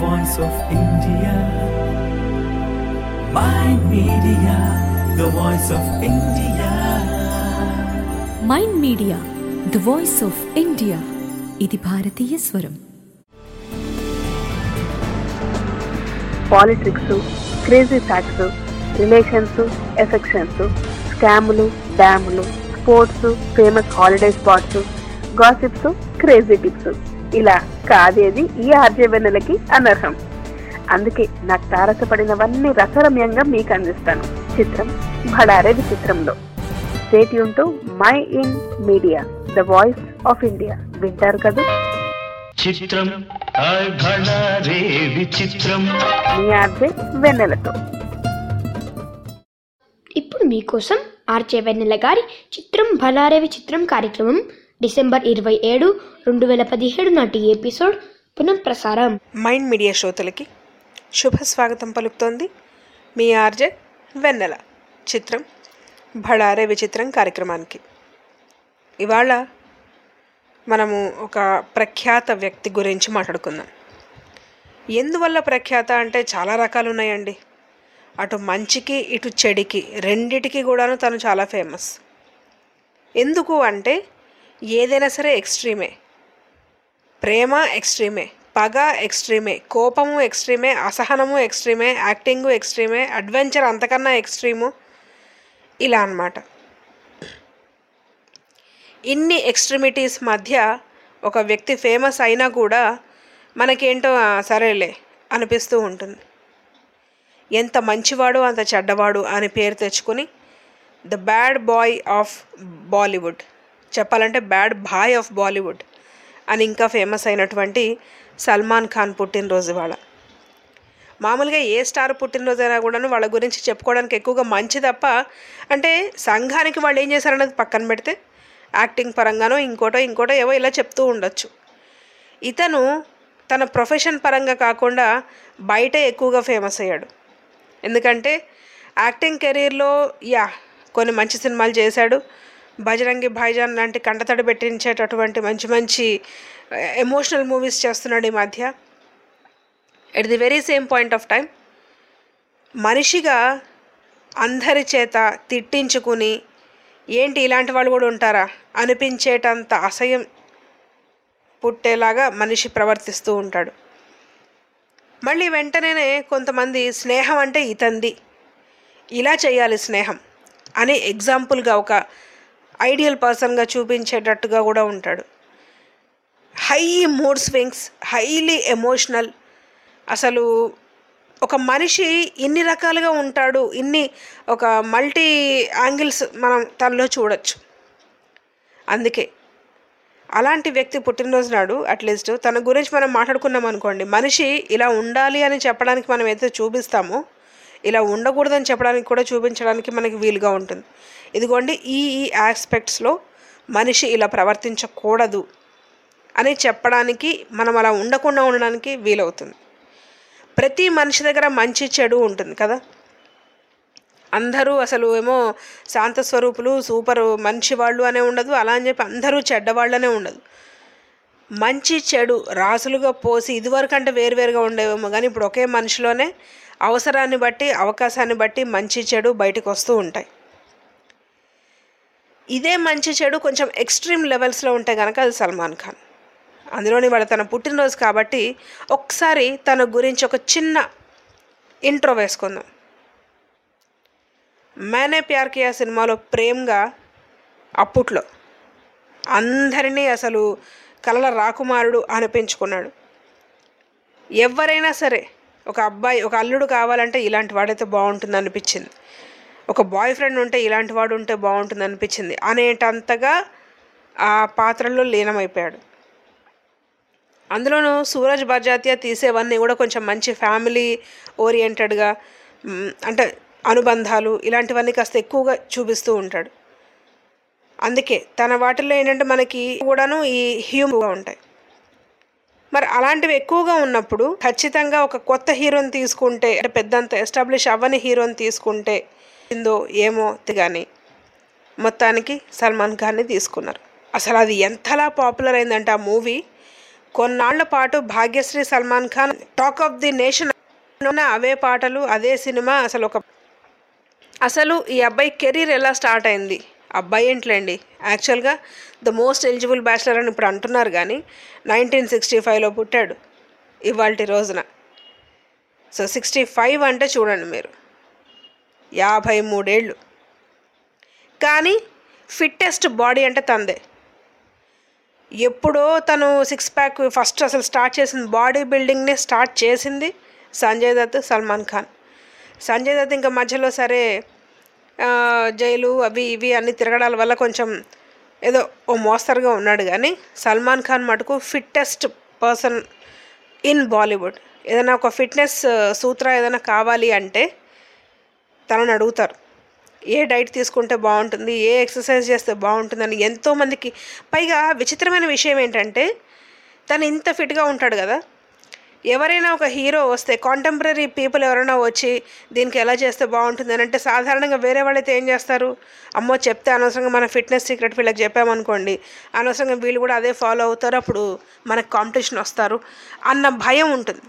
voice of India. My media, the voice of India. Mind media the voice of India ఇది భారతీయ స్వరం politics crazy facts relations affections స్కాములు డ్యాములు sports famous holiday spots gossips crazy tips ఇలా కాదేది ఈ ఆర్జవెన్నెలకి అనర్హం అందుకే నాకు తారసపడినవన్నీ రసరమ్యంగా మీకు అందిస్తాను చిత్రం భడారే విచిత్రంలో స్టేట్ యూన్ my in media the voice of India వింటారు కదా చిత్రం హాయ్ భళా రే విచిత్రం మీ ఆర్జే వెన్నెలతో ఇప్పుడు మీకోసం ఆర్జే వెన్నెల గారి చిత్రం భలారేవి చిత్రం కార్యక్రమం డిసెంబర్ ఇరవై ఏడు రెండు వేల పదిహేడు నాటి ఎపిసోడ్ పునఃప్రసారం మైండ్ మీడియా శ్రోతలకి శుభ స్వాగతం పలుకుతోంది మీ ఆర్జే వెన్నెల చిత్రం భళారే విచిత్రం కార్యక్రమానికి ఇవాళ మనము ఒక ప్రఖ్యాత వ్యక్తి గురించి మాట్లాడుకుందాం ఎందువల్ల ప్రఖ్యాత అంటే చాలా రకాలు ఉన్నాయండి అటు మంచికి ఇటు చెడికి రెండిటికి కూడాను తను చాలా ఫేమస్ ఎందుకు అంటే ఏదైనా సరే ఎక్స్ట్రీమే ప్రేమ ఎక్స్ట్రీమే పగ ఎక్స్ట్రీమే కోపము ఎక్స్ట్రీమే అసహనము ఎక్స్ట్రీమే యాక్టింగు ఎక్స్ట్రీమే అడ్వెంచర్ అంతకన్నా ఎక్స్ట్రీము ఇలా అన్నమాట ఇన్ని ఎక్స్ట్రీమిటీస్ మధ్య ఒక వ్యక్తి ఫేమస్ అయినా కూడా మనకేంటో "ఆ, సరేలే అనిపిస్తూ ఉంటుంది ఎంత మంచివాడు అంత చెడ్డవాడు అని పేరు తెచ్చుకొని the bad boy of Bollywood చెప్పాలంటే బ్యాడ్ బాయ్ ఆఫ్ బాలీవుడ్ అని ఇంకా ఫేమస్ అయినటువంటి సల్మాన్ ఖాన్ పుట్టినరోజు ఇవాళ మామూలుగా ఏ స్టార్ పుట్టినరోజు అయినా కూడాను వాళ్ళ గురించి చెప్పుకోవడానికి ఎక్కువగా మంచి తప్ప అంటే సంఘానికి వాళ్ళు ఏం చేశారనేది పక్కన పెడితే యాక్టింగ్ పరంగానో ఇంకోటో ఇంకోటో ఏవో ఇలా చెప్తూ ఉండొచ్చు ఇతను తన ప్రొఫెషన్ పరంగా కాకుండా బయట ఎక్కువగా ఫేమస్ అయ్యాడు ఎందుకంటే యాక్టింగ్ కెరీర్లో యా కొన్ని మంచి సినిమాలు చేశాడు బజరంగి భాయిజాన్ లాంటి కంటతడి పెట్టించేటటువంటి మంచి మంచి ఎమోషనల్ మూవీస్ చేస్తున్నాడు ఈ మధ్య at the very same point of time మనిషిగా అందరి చేత తిట్టించుకుని ఏంటి ఇలాంటి వాళ్ళు కూడా ఉంటారా అనిపించేటంత అసహ్యం పుట్టేలాగా మనిషి ప్రవర్తిస్తూ ఉంటాడు మళ్ళీ వెంటనే కొంతమంది స్నేహం అంటే ఇతంది ఇలా చేయాలి స్నేహం అని ఎగ్జాంపుల్గా ఒక ఐడియల్ పర్సన్గా చూపించేటట్టుగా కూడా ఉంటాడు high mood swings highly emotional అసలు ఒక మనిషి ఇన్ని రకాలుగా ఉంటాడు ఇన్ని ఒక మల్టీ యాంగిల్స్ మనం తనలో చూడొచ్చు అందుకే అలాంటి వ్యక్తి పుట్టినరోజు నాడు అట్లీస్ట్ తన గురించి మనం మాట్లాడుకున్నాం అనుకోండి మనిషి ఇలా ఉండాలి అని చెప్పడానికి మనం ఏదైతే చూపిస్తామో ఇలా ఉండకూడదని చెప్పడానికి కూడా చూపించడానికి మనకి వీలుగా ఉంటుంది ఇదిగోండి ఈ ఈ ఆస్పెక్ట్స్లో మనిషి ఇలా ప్రవర్తించకూడదు అని చెప్పడానికి మనం అలా ఉండకుండా ఉండడానికి వీలవుతుంది ప్రతి మనిషి దగ్గర మంచి చెడు ఉంటుంది కదా అందరూ అసలు ఏమో శాంత స్వరూపులు సూపర్ మంచి వాళ్ళు అనే ఉండదు అలా అని చెప్పి అందరూ చెడ్డవాళ్ళనే ఉండదు మంచి చెడు రాసులుగా పోసి ఇదివరకు అంటే వేరువేరుగా ఉండేవేమో కానీ ఇప్పుడు ఒకే మనిషిలోనే అవసరాన్ని బట్టి అవకాశాన్ని బట్టి మంచి చెడు బయటకు వస్తూ ఉంటాయి ఇదే మంచి చెడు కొంచెం ఎక్స్ట్రీమ్ లెవెల్స్లో ఉంటే కనుక అది సల్మాన్ ఖాన్ అందులోని వాడు తన పుట్టినరోజు కాబట్టి ఒకసారి తన గురించి ఒక చిన్న ఇంట్రో వేసుకుందాం మేనే ప్యార్ కియా సినిమాలో ప్రేమ్గా అప్పట్లో అందరినీ అసలు కలల రాకుమారుడు అనిపించుకున్నాడు ఎవరైనా సరే ఒక అబ్బాయి ఒక అల్లుడు కావాలంటే ఇలాంటి వాడైతే బాగుంటుంది అనిపించింది ఒక బాయ్ ఫ్రెండ్ ఉంటే ఇలాంటి వాడు ఉంటే బాగుంటుంది అనిపించింది అనేటంతగా ఆ పాత్రలో లీనమైపోయాడు అందులోనూ సూరజ్ బర్జాతియా తీసేవన్నీ కూడా కొంచెం మంచి ఫ్యామిలీ ఓరియంటెడ్గా మ్, అంటే అనుబంధాలు ఇలాంటివన్నీ కాస్త ఎక్కువగా చూపిస్తూ ఉంటాడు అందుకే తన వాటిల్లో ఏంటంటే మనకి కూడాను ఈ హ్యూమ్గా ఉంటాయి మరి అలాంటివి ఎక్కువగా ఉన్నప్పుడు ఖచ్చితంగా ఒక కొత్త హీరోని తీసుకుంటే అంటే పెద్దంత ఎస్టాబ్లిష్ అవ్వని హీరోని తీసుకుంటే ఇందో ఏమో కానీ మొత్తానికి సల్మాన్ ఖాన్ని తీసుకున్నారు అసలు అది ఎంతలా పాపులర్ అయిందంటే ఆ మూవీ కొన్నాళ్ల పాటు Bhagyashree Salman Khan talk of the nation ఉన్న అవే పాటలు అదే సినిమా అసలు ఒక అసలు ఈ అబ్బాయి కెరీర్ ఎలా స్టార్ట్ అయింది అబ్బాయి ఏంట్లేండి యాక్చువల్గా ద మోస్ట్ ఎలిజిబుల్ బ్యాచిలర్ అని ఇప్పుడు అంటున్నారు కానీ నైన్టీన్ సిక్స్టీ ఫైవ్లో పుట్టాడు ఇవాళ రోజున సో సిక్స్టీ ఫైవ్ అంటే చూడండి మీరు యాభై మూడేళ్ళు కానీ ఫిట్టెస్ట్ బాడీ అంటే తందే ఎప్పుడో తను సిక్స్ ప్యాక్ ఫస్ట్ అసలు స్టార్ట్ చేసింది బాడీ బిల్డింగ్ని స్టార్ట్ చేసింది సంజయ్ దత్ సల్మాన్ ఖాన్ సంజయ్ దత్ ఇంకా మధ్యలో సరే ఆ, జైలు అవి ఇవి అన్ని తిరగడాల వల్ల కొంచెం ఏదో ఓ మోస్తరుగా ఉన్నాడు కానీ సల్మాన్ ఖాన్ మటుకు ఫిట్టెస్ట్ పర్సన్ ఇన్ బాలీవుడ్ ఏదైనా ఒక ఫిట్నెస్ సూత్ర ఏదైనా కావాలి అంటే తనని అడుగుతారు ఏ డైట్ తీసుకుంటే బాగుంటుంది ఏ ఎక్సర్సైజ్ చేస్తే బాగుంటుందని ఎంతోమందికి పైగా విచిత్రమైన విషయం ఏంటంటే తను ఇంత ఫిట్గా ఉంటాడు కదా ఎవరైనా ఒక హీరో వస్తే కాంటెంపరీ పీపుల్ ఎవరైనా వచ్చి దీనికి ఎలా చేస్తే బాగుంటుంది అని అంటే సాధారణంగా వేరే వాళ్ళైతే ఏం చేస్తారు అమ్మో చెప్తే అనవసరంగా మన ఫిట్నెస్ సీక్రెట్ వీళ్ళకి చెప్పామనుకోండి అనవసరంగా వీళ్ళు కూడా అదే ఫాలో అవుతారు అప్పుడు మనకు కాంపిటీషన్ వస్తారు అన్న భయం ఉంటుంది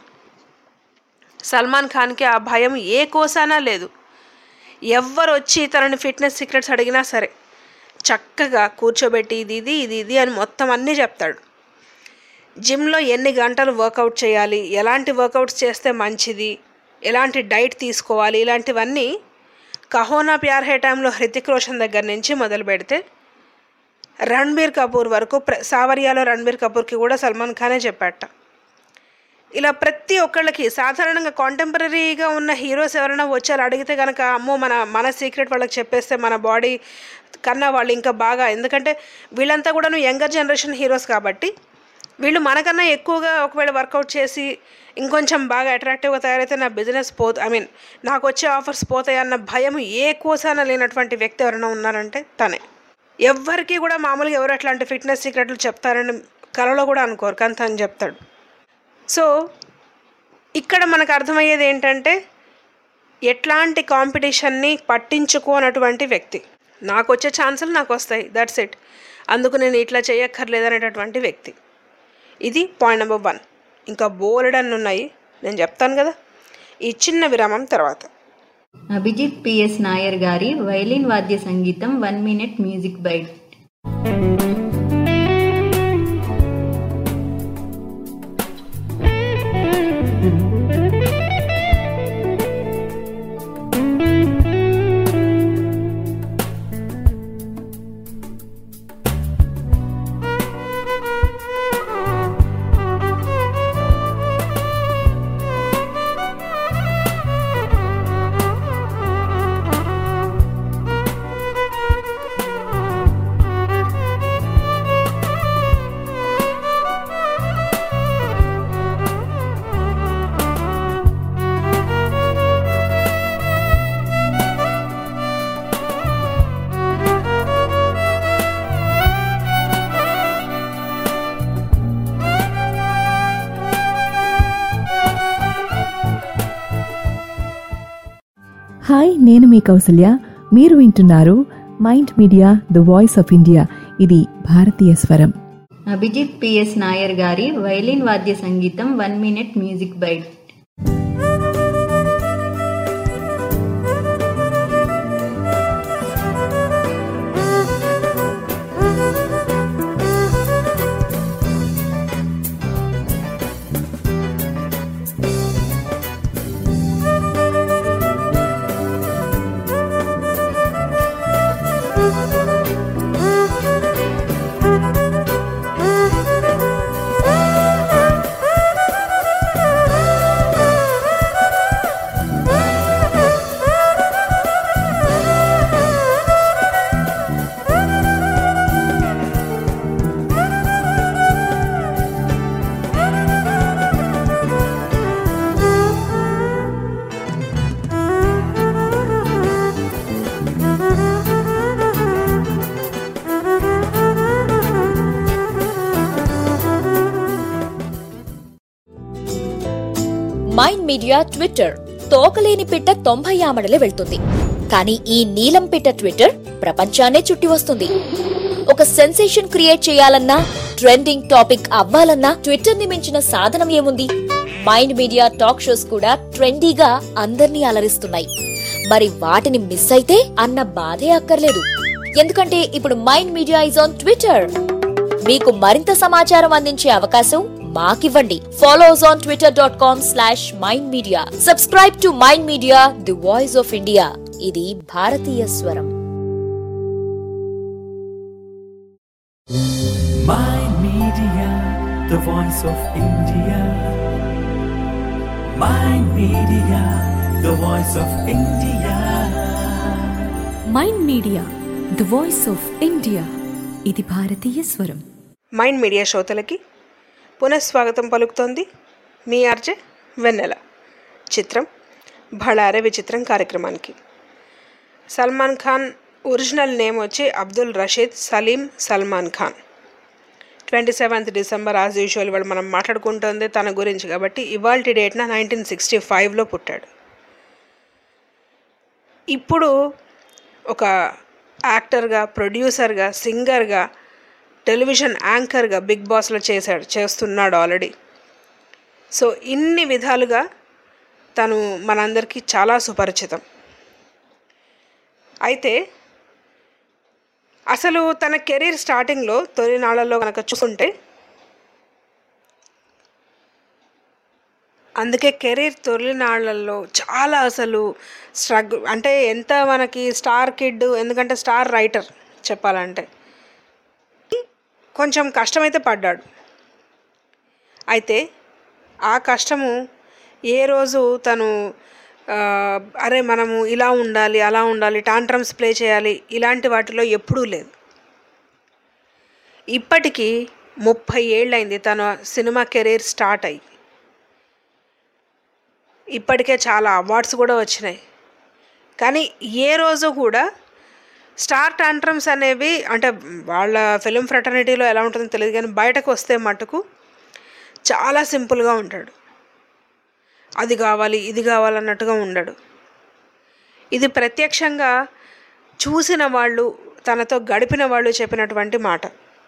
సల్మాన్ ఖాన్కి ఆ భయం ఏ కోసానా లేదు ఎవ్వరు వచ్చి తనని ఫిట్నెస్ సీక్రెట్స్ అడిగినా సరే చక్కగా కూర్చోబెట్టి ఇది ఇది ఇది ఇది అని మొత్తం అన్నీ చెప్తాడు జిమ్లో ఎన్ని గంటలు వర్కౌట్ చేయాలి ఎలాంటి వర్కౌట్స్ చేస్తే మంచిది ఎలాంటి డైట్ తీసుకోవాలి ఇలాంటివన్నీ కహోనా ప్యార్ హే టైంలో హృతిక్ రోషన్ దగ్గర నుంచి మొదలు పెడితే రణ్బీర్ కపూర్ వరకు ప్ర సావరియాలో రణ్బీర్ కపూర్కి కూడా సల్మాన్ ఖానే చెప్పాట ఇలా ప్రతి ఒక్కళ్ళకి సాధారణంగా కాంటెంపరీగా ఉన్న హీరోస్ ఎవరైనా వచ్చారు అడిగితే కనుక అమ్మో మన మన సీక్రెట్ వాళ్ళకి చెప్పేస్తే మన బాడీ కన్నా వాళ్ళు ఇంకా బాగా ఎందుకంటే వీళ్ళంతా కూడాను యంగర్ జనరేషన్ హీరోస్ కాబట్టి వీళ్ళు మనకన్నా ఎక్కువగా ఒకవేళ వర్కౌట్ చేసి ఇంకొంచెం బాగా అట్రాక్టివ్గా తయారైతే నా బిజినెస్ పో ఐ మీన్ నాకు వచ్చే ఆఫర్స్ పోతాయి అన్న భయం ఏ కోసాన లేనటువంటి వ్యక్తి ఎవరైనా ఉన్నారంటే తనే ఎవ్వరికీ కూడా మామూలుగా ఎవరు అట్లాంటి ఫిట్నెస్ సీక్రెట్లు చెప్తారని కలలో కూడా అనుకోరు కానీ తను చెప్తాడు సో ఇక్కడ మనకు అర్థమయ్యేది ఏంటంటే ఎట్లాంటి కాంపిటీషన్ని పట్టించుకోనటువంటి వ్యక్తి నాకు వచ్చే ఛాన్సులు నాకు వస్తాయి దట్స్ ఇట్ అందుకు నేను ఇట్లా చేయక్కర్లేదనేటటువంటి వ్యక్తి ఇది పాయింట్ నెంబర్ వన్ ఇంకా బోలెడ్ అన్ని ఉన్నాయి నేను చెప్తాను కదా ఈ చిన్న విరామం తర్వాత అభిజిత్ పిఎస్ నాయర్ గారి వైలిన్ వాద్య సంగీతం one minute music bite hi నేను మీ కౌసల్య మీరు వింటున్నారు mind media the voice of India ఇది భారతీయ స్వరం అభిజిత్ పిఎస్ నాయర్ గారి వైలిన్ వాద్య సంగీతం one minute music bite mind media Twitter తోకలేని పిట్ట తొంభై ఆమడలే వెళ్తుంది కానీ ఈ నీలం పిట్ట ట్విట్టర్ ప్రపంచాన్నే చుట్టి వస్తుంది ఒక సెన్సేషన్ క్రియేట్ చేయాలన్నా ట్రెండింగ్ టాపిక్ అవ్వాలన్నా ట్విట్టర్ ని మించిన సాధనం ఏముంది మైండ్ మీడియా టాక్ షోస్ కూడా ట్రెండీగా అందర్నీ అలరిస్తున్నాయి మరి వాటిని మిస్ అయితే అన్న బాధే అక్కర్లేదు ఎందుకంటే ఇప్పుడు mind media is on Twitter మీకు మరింత సమాచారం అందించే అవకాశం మాకివ్వండి follows on Twitter dot com slash mind media subscribe to mind media the voice of India ఇది భారతీయ స్వరం Mind Media, the voice of India. Mind Media, the voice of India. Mind media the voice of India ఇది భారతీయ స్వరం mind media శ్రోతలకి పునఃస్వాగతం పలుకుతోంది మీ RJ వెన్నెల చిత్రం భళారే విచిత్రం కార్యక్రమానికి సల్మాన్ ఖాన్ ఒరిజినల్ నేమ్ వచ్చి Abdul Rashid Salim Salman Khan twenty seventh December as usual ఇవాళ మనం మాట్లాడుకుంటుంది తన గురించి కాబట్టి ఇవాళ డేట్న నైన్టీన్ సిక్స్టీ ఫైవ్లో పుట్టాడు ఇప్పుడు ఒక యాక్టర్గా ప్రొడ్యూసర్గా సింగర్గా టెలివిజన్ యాంకర్గా బిగ్ బాస్లో చేశాడు చేస్తున్నాడు ఆల్రెడీ సో ఇన్ని విధాలుగా తను మనందరికీ చాలా సుపరిచితం అయితే అసలు తన కెరీర్ స్టార్టింగ్లో తొలినాళ్లలో కనుక చూసుకుంటే అందుకే కెరీర్ తొలినాళ్లలో చాలా అసలు స్ట్రగ్ అంటే ఎంత మనకి స్టార్ కిడ్ ఎందుకంటే స్టార్ రైటర్ చెప్పాలంటే కొంచెం కష్టమైతే పడ్డాడు అయితే ఆ కష్టము ఏ రోజు తను ఆ, అరే మనము ఇలా ఉండాలి అలా ఉండాలి టాంట్రమ్స్ ప్లే చేయాలి ఇలాంటి వాటిలో ఎప్పుడూ లేదు ఇప్పటికీ ముప్పై ఏళ్ళైంది తన సినిమా కెరీర్ స్టార్ట్ అయ్యి ఇప్పటికే చాలా అవార్డ్స్ కూడా వచ్చినాయి కానీ ఏ రోజు కూడా స్టార్ టాంట్రమ్స్ అనేవి అంటే వాళ్ళ ఫిలిం ఫ్రెటర్నిటీలో ఎలా ఉంటుందో తెలియదు కానీ బయటకు వస్తే మటుకు చాలా సింపుల్గా ఉంటాడు అది కావాలి ఇది కావాలన్నట్టుగా ఉండడు ఇది ప్రత్యక్షంగా చూసిన వాళ్ళు తనతో గడిపిన వాళ్ళు చెప్పినటువంటి మాట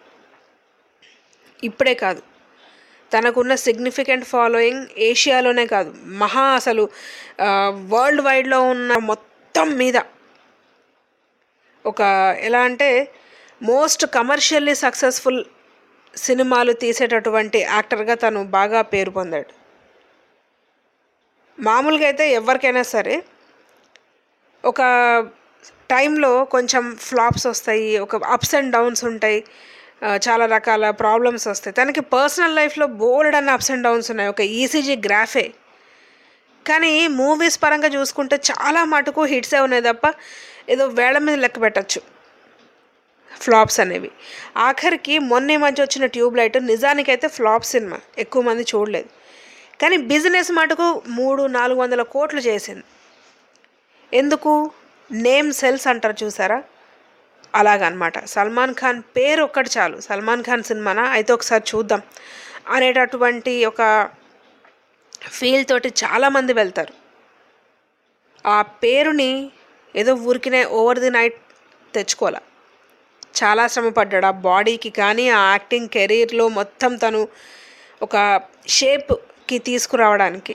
ఇప్పుడే కాదు తనకున్న సిగ్నిఫికెంట్ ఫాలోయింగ్ ఏషియాలోనే కాదు మహా అసలు వరల్డ్ వైడ్లో ఉన్న మొత్తం మీద ఒక ఎలా అంటే మోస్ట్ కమర్షియల్లీ సక్సెస్ఫుల్ సినిమాలు తీసేటటువంటి యాక్టర్గా తను బాగా పేరు పొందాడు మామూలుగా అయితే ఎవరికైనా సరే ఒక టైంలో కొంచెం ఫ్లాప్స్ వస్తాయి ఒక అప్స్ అండ్ డౌన్స్ ఉంటాయి ఆ, చాలా రకాల ప్రాబ్లమ్స్ వస్తాయి తనకి పర్సనల్ లైఫ్లో బోల్డ్ అన్న అప్స్ అండ్ డౌన్స్ ఉన్నాయి ఒక ఈసీజీ గ్రాఫే కానీ మూవీస్ పరంగా చూసుకుంటే చాలా మటుకు హిట్సే ఉన్నాయి తప్ప ఏదో వేళ మీద లెక్క పెట్టచ్చు ఫ్లాప్స్ అనేవి ఆఖరికి మొన్న ఈ మధ్య వచ్చిన ట్యూబ్ లైట్ నిజానికైతే ఫ్లాప్ సినిమా ఎక్కువ మంది చూడలేదు కానీ బిజినెస్ మటుకు మూడు నాలుగు వందల కోట్లు చేసింది ఎందుకు నేమ్ సెల్స్ అంటారు చూసారా అలాగనమాట సల్మాన్ ఖాన్ పేరు ఒక్కటి చాలు సల్మాన్ ఖాన్ సినిమానా అయితే ఒకసారి చూద్దాం అనేటటువంటి ఒక ఫీల్ తోటి చాలామంది వెళ్తారు ఆ పేరుని ఏదో ఊరికినే ఓవర్ ది నైట్ తెచ్చుకోవాల చాలా శ్రమ పడ్డాడు ఆ బాడీకి కానీ ఆ యాక్టింగ్ కెరీర్లో మొత్తం తను ఒక షేప్కి తీసుకురావడానికి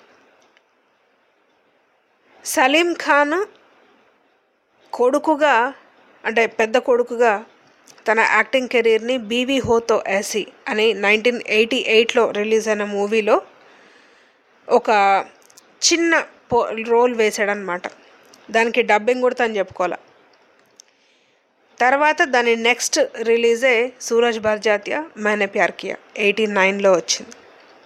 సలీం ఖాన్ కొడుకుగా అంటే పెద్ద కొడుకుగా తన యాక్టింగ్ కెరీర్ని బీవీ హోతో యాసి అని నైన్టీన్ ఎయిటీ ఎయిట్లో రిలీజ్ అయిన మూవీలో ఒక చిన్న పో రోల్ వేసాడనమాట దానికి డబ్బింగ్ కూడా తను చెప్పుకోవాలి తర్వాత దాని నెక్స్ట్ రిలీజే సూరజ్ బర్జాత్య మైనే ప్యార్ కియా ఎయిటీ నైన్లో వచ్చింది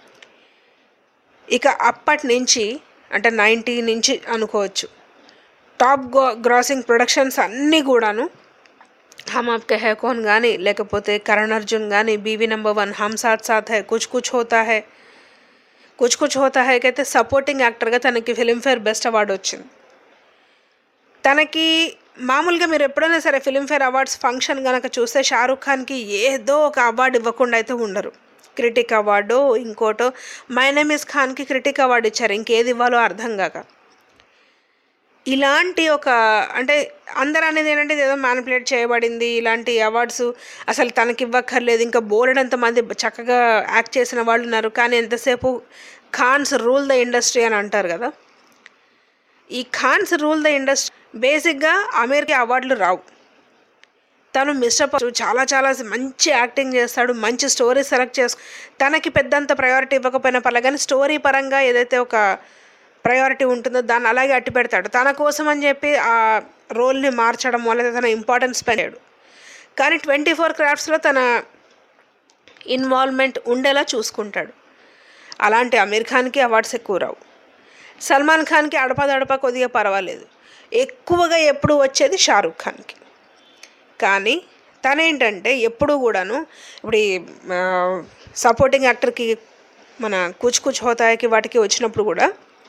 ఇక అప్పటి నుంచి అంటే నైంటీ నుంచి అనుకోవచ్చు టాప్ గో గ్రాసింగ్ ప్రొడక్షన్స్ అన్నీ కూడాను హమ్ ఆప్కే హై కోన్ కానీ లేకపోతే కరణ్ అర్జున్ కానీ బీవీ నెంబర్ వన్ హమ్ సాత్ సాత్ హై కుచ్ కుచ్ హోతా హై కుచ్ కుచ్ హోతా హైకి అయితే సపోర్టింగ్ యాక్టర్గా తనకి ఫిలింఫేర్ బెస్ట్ అవార్డు వచ్చింది తనకి మామూలుగా మీరు ఎప్పుడైనా సరే ఫిలింఫేర్ అవార్డ్స్ ఫంక్షన్ కనుక చూస్తే షారూఖ్ ఖాన్కి ఏదో ఒక అవార్డు ఇవ్వకుండా అయితే ఉండరు క్రిటిక్ అవార్డు ఇంకోటో మై నేమ్ ఇస్ ఖాన్కి క్రిటిక్ అవార్డు ఇచ్చారు ఇంకేది ఇవ్వాలో అర్థం కాక ఇలాంటి ఒక అంటే అందరూ అనేది ఏంటంటే ఏదో మ్యానిపులేట్ చేయబడింది ఇలాంటి అవార్డ్స్ అసలు తనకి ఇవ్వక్కర్లేదు ఇంకా బోలెడంత మంది చక్కగా యాక్ట్ చేసిన వాళ్ళు ఉన్నారు కానీ ఎంతసేపు ఖాన్స్ రూల్ ద ఇండస్ట్రీ అని అంటారు కదా ఈ ఖాన్స్ రూల్ ద ఇండస్ట్రీ బేసిక్గా అమీర్కి అవార్డులు రావు తను మిస్టర్ ప- చాలా చాలా మంచి యాక్టింగ్ చేస్తాడు మంచి స్టోరీ సెలెక్ట్ చేసు తనకి పెద్దంత ప్రయారిటీ ఇవ్వకపోయినా పర్లేదు కానీ స్టోరీ పరంగా ఏదైతే ఒక ప్రయారిటీ ఉంటుందో దాన్ని అలాగే అట్టి పెడతాడు తన కోసం అని చెప్పి ఆ రోల్ని మార్చడం లేదా తన ఇంపార్టెన్స్ పెంచాడు కానీ ట్వంటీ ఫోర్ క్రాఫ్ట్స్లో తన ఇన్వాల్వ్మెంట్ ఉండేలా చూసుకుంటాడు అలాంటి అమీర్ ఖాన్కి అవార్డ్స్ ఎక్కువ రావు సల్మాన్ ఖాన్కి అడపదడప కొద్దిగా పర్వాలేదు ఎక్కువగా ఎప్పుడు వచ్చేది షారూఖ్ ఖాన్కి కానీ తనేంటంటే ఎప్పుడు కూడాను ఇప్పుడు ఈ సపోర్టింగ్ యాక్టర్కి మన కుచ్ కుచ్ హోతాయకి వాటికి వచ్చినప్పుడు కూడా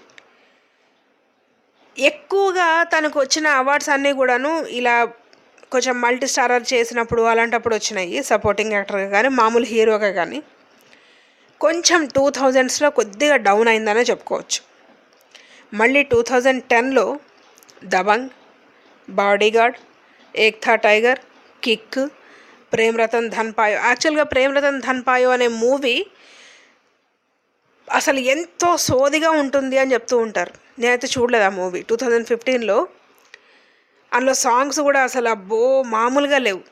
ఎక్కువగా తనకు వచ్చిన అవార్డ్స్ అన్నీ కూడాను ఇలా కొంచెం మల్టీ స్టారర్ చేసినప్పుడు అలాంటప్పుడు వచ్చినాయి సపోర్టింగ్ యాక్టర్గా కానీ మామూలు హీరోగా కానీ కొంచెం టూ థౌజండ్స్లో కొద్దిగా డౌన్ అయిందనే చెప్పుకోవచ్చు మళ్ళీ టూ థౌజండ్ టెన్లో దబంగ్ బాడీగార్డ్ ఏక్ థా టైగర్ కిక్ ప్రేమ్ రతన్ ధన్ పాయో యాక్చువల్గా ప్రేమ్ రతన్ ధన్ పాయో అనే మూవీ అసలు ఎంతో సోదిగా ఉంటుంది అని చెప్తూ ఉంటారు నేనైతే చూడలేదు ఆ మూవీ టూ థౌజండ్ ఫిఫ్టీన్లో అందులో సాంగ్స్ కూడా అసలు అబ్బో మామూలుగా లేవు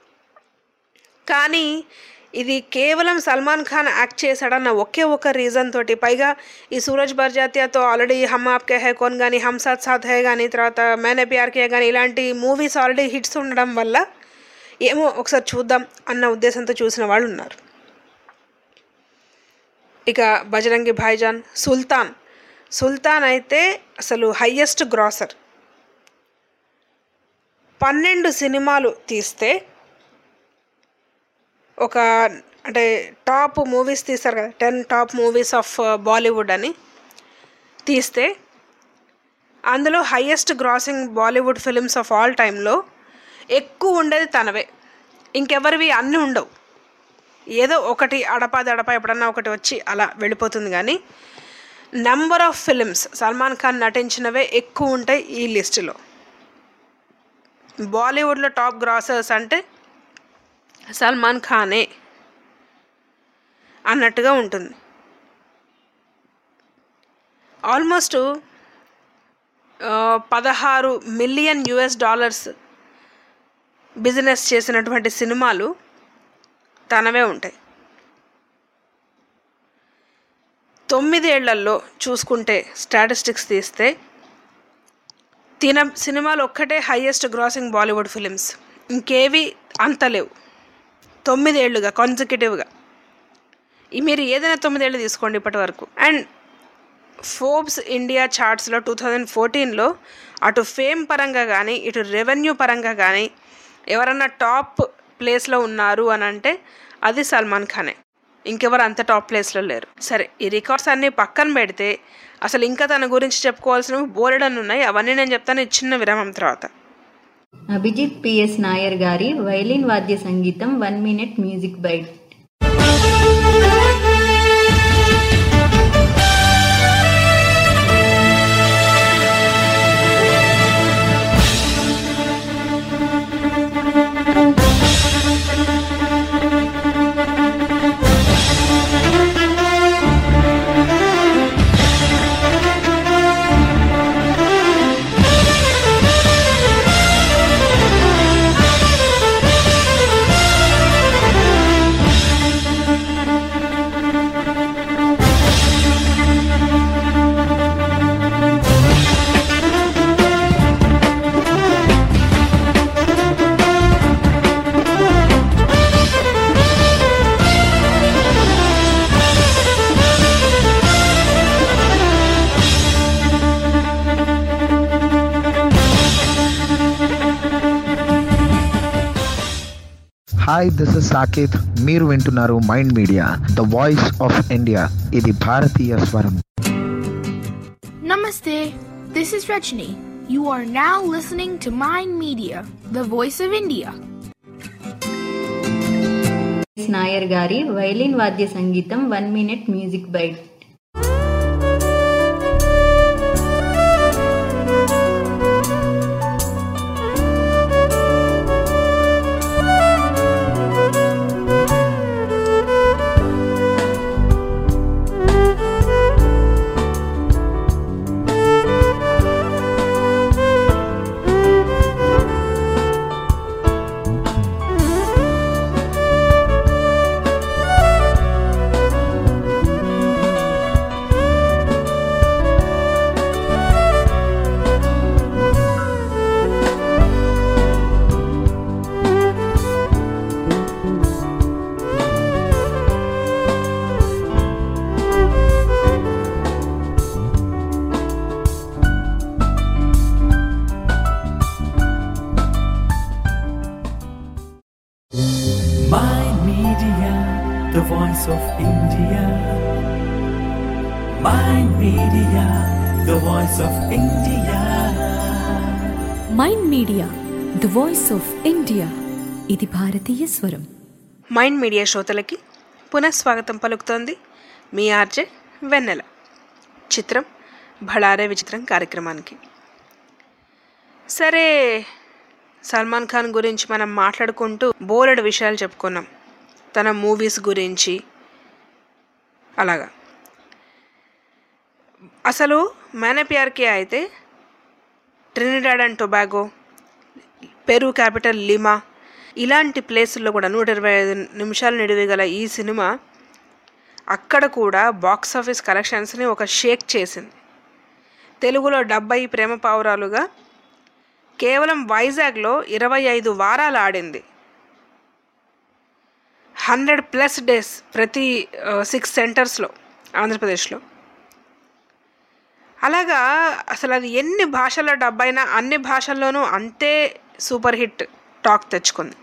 కానీ ఇది కేవలం సల్మాన్ ఖాన్ యాక్ట్ చేశాడన్న ఒకే ఒక రీజన్ తోటి పైగా ఈ సూరజ్ బర్జాతియాతో ఆల్రెడీ హమ్ ఆప్కే హై కోన్ కానీ హమ్ సాత్ సాత్ హై కానీ తర్వాత మేనే ప్యార్ కే కానీ ఇలాంటి మూవీస్ ఆల్రెడీ హిట్స్ ఉండడం వల్ల ఏమో ఒకసారి చూద్దాం అన్న ఉద్దేశంతో చూసిన వాళ్ళు ఉన్నారు ఇక బజరంగి భాయిజాన్ సుల్తాన్ సుల్తాన్ అయితే అసలు హయ్యెస్ట్ గ్రాసర్ పన్నెండు సినిమాలు తీస్తే ఒక అంటే టాప్ మూవీస్ తీస్తారు కదా ten top movies of Bollywood అని తీస్తే అందులో highest grossing Bollywood films of all టైంలో ఎక్కువ ఉండేది తనవే ఇంకెవరివి అన్నీ ఉండవు ఏదో ఒకటి అడపా దడప ఎప్పుడన్నా ఒకటి వచ్చి అలా వెళ్ళిపోతుంది కానీ number of films Salman Khan నటించినవే ఎక్కువ ఉంటాయి ఈ లిస్టులో బాలీవుడ్లో టాప్ గ్రాసర్స్ అంటే సల్మాన్ ఖానే అన్నట్టుగా ఉంటుంది ఆల్మోస్ట్ పదహారు మిలియన్ యుఎస్ డాలర్స్ బిజినెస్ చేసినటువంటి సినిమాలు తనవే ఉంటాయి తొమ్మిదేళ్లలో చూసుకుంటే స్టాటిస్టిక్స్ తీస్తే తిన సినిమాలు ఒక్కటే హయ్యెస్ట్ గ్రాసింగ్ బాలీవుడ్ ఫిలిమ్స్ ఇంకేవి అంత లేవు తొమ్మిదేళ్లుగా కాన్సిక్యూటివ్గా ఈ మీరు ఏదైనా తొమ్మిదేళ్ళు తీసుకోండి ఇప్పటి వరకు అండ్ ఫోర్బ్స్ ఇండియా చార్ట్స్లో టూ థౌజండ్ ఫోర్టీన్లో అటు ఫేమ్ పరంగా కానీ ఇటు రెవెన్యూ పరంగా కానీ ఎవరన్నా టాప్ ప్లేస్లో ఉన్నారు అని అంటే అది సల్మాన్ ఖానే ఇంకెవరు అంత టాప్ ప్లేస్లో లేరు సరే ఈ రికార్డ్స్ అన్నీ పక్కన పెడితే అసలు ఇంకా తన గురించి చెప్పుకోవాల్సినవి బోలెడన్ని ఉన్నాయి అవన్నీ నేను చెప్తాను ఈ చిన్న విరామం తర్వాత అభిజిత్ పిఎస్ నాయర్ గారి వైలిన్ వాద్య సంగీతం one minute music bite hi this is Saketh మీరు వింటున్నారు mind media the voice of India ఇది భారతీయ స్వరం Namaste. This is Rajni. You are now listening to Mind Media, the voice of India. P S Nair గారి violin వాద్య సంగీతం one minute music bite voice of India. Mind media the voice of India ఇది భారతీయ స్వరం mind media శ్రోతలకి పునఃస్వాగతం పలుకుతోంది మీ RJ వెన్నెల చిత్రం భళారే విచిత్రం కార్యక్రమానికి సరే సల్మాన్ ఖాన్ గురించి మనం మాట్లాడుకుంటూ బోలెడు విషయాలు చెప్పుకున్నాం తన మూవీస్ గురించి అలాగా అసలు మేనే ప్యార్కే అయితే Trinidad and Tobago Peru capital Lima ఇలాంటి ప్లేసుల్లో కూడా నూట ఇరవై ఐదు నిమిషాలు నిడివి ఈ సినిమా అక్కడ కూడా బాక్స్ ఆఫీస్ కలెక్షన్స్ని ఒక షేక్ చేసింది తెలుగులో డెబ్బై ప్రేమ పావురాలుగా కేవలం వైజాగ్లో ఇరవై ఐదు వారాలు ఆడింది హండ్రెడ్ ప్లస్ డేస్ ప్రతి సిక్స్ సెంటర్స్లో ఆంధ్రప్రదేశ్లో అలాగా అసలు అది ఎన్ని భాషల్లో డబ్బైనా అన్ని భాషల్లోనూ అంతే సూపర్ హిట్ టాక్ తెచ్చుకుంది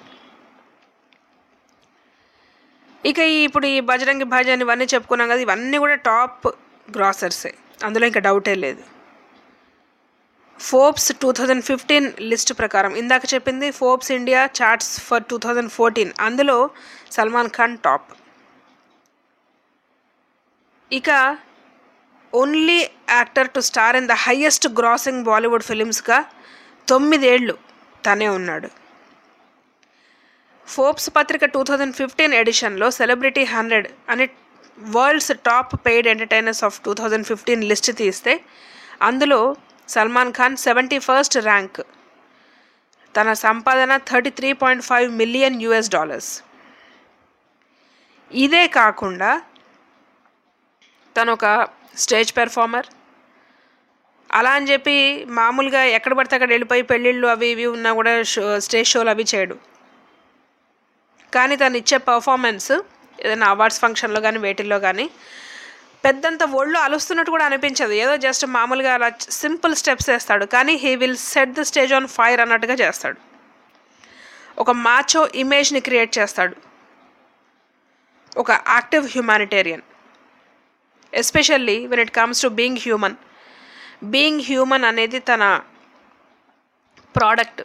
ఇక ఈ ఇప్పుడు ఈ బజరంగి భాజన్ ఇవన్నీ చెప్పుకున్నాం కదా ఇవన్నీ కూడా టాప్ గ్రాసర్సే అందులో ఇంకా డౌటే లేదు Forbes two thousand fifteen list ప్రకారం ఇందాక చెప్పింది Forbes India charts for two thousand fourteen అందులో సల్మాన్ ఖాన్ టాప్ ఇక only actor to star in the highest grossing Bollywood ఫిలిమ్స్గా తొమ్మిదేళ్ళు తనే ఉన్నాడు ఫోర్బ్స్ పత్రిక టూ థౌజండ్ ఫిఫ్టీన్ ఎడిషన్లో సెలబ్రిటీ హండ్రెడ్ అనే world's top paid entertainers of two thousand fifteen list తీస్తే అందులో Salman Khan seventy first rank తన సంపాదన thirty three point five million US dollars ఇదే కాకుండా తను ఒక స్టేజ్ పెర్ఫార్మర్ అలా అని చెప్పి మామూలుగా ఎక్కడ పడితే అక్కడ వెళ్ళిపోయి పెళ్ళిళ్ళు అవి ఇవి ఉన్నా కూడా షో స్టేజ్ షోలు అవి చేయడు కానీ తను ఇచ్చే పర్ఫార్మెన్స్ ఏదైనా అవార్డ్స్ ఫంక్షన్లో కానీ వేటిల్లో కానీ పెద్దంత ఒళ్ళు అలుస్తున్నట్టు కూడా అనిపించదు ఏదో జస్ట్ మామూలుగా అలా సింపుల్ స్టెప్స్ వేస్తాడు కానీ he will set the stage on fire అన్నట్టుగా చేస్తాడు ఒక మాచో ఇమేజ్ని క్రియేట్ చేస్తాడు ఒక active humanitarian especially when it comes to being human being human అనేది తన ప్రోడక్ట్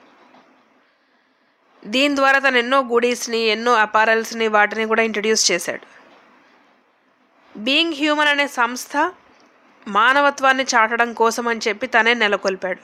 దీని ద్వారా తను ఎన్నో గుడీస్ని ఎన్నో అపారల్స్ని వాటిని కూడా ఇంట్రడ్యూస్ చేశాడు బీయింగ్ హ్యూమన్ అనే సంస్థ మానవత్వాన్ని చాటడం కోసం అని చెప్పి తనే నెలకొల్పాడు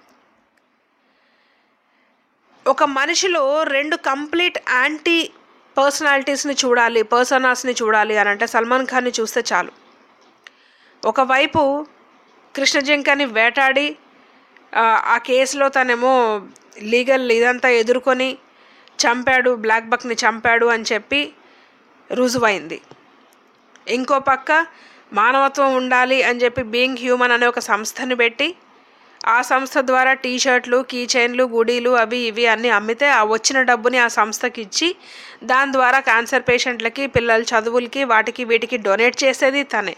ఒక మనిషిలో రెండు కంప్లీట్ యాంటీ పర్సనాలిటీస్ని చూడాలి పర్సనాస్ని చూడాలి అని అంటే సల్మాన్ ఖాన్ని చూస్తే చాలు ఒకవైపు కృష్ణ జింకని వేటాడి ఆ కేసులో తనేమో లీగల్ ఇదంతా ఎదుర్కొని చంపాడు బ్లాక్ బక్ని చంపాడు అని చెప్పి రుజువైంది ఇంకో పక్క మానవత్వం ఉండాలి అని చెప్పి బీయింగ్ హ్యూమన్ అనే ఒక సంస్థని పెట్టి ఆ సంస్థ ద్వారా టీ షర్ట్లు కీ చైన్లు గుడీలు అవి ఇవి అన్నీ అమ్మితే ఆ వచ్చిన డబ్బుని ఆ సంస్థకి ఇచ్చి దాని ద్వారా క్యాన్సర్ పేషెంట్లకి పిల్లల చదువులకి వాటికి వీటికి డొనేట్ చేసేది తనే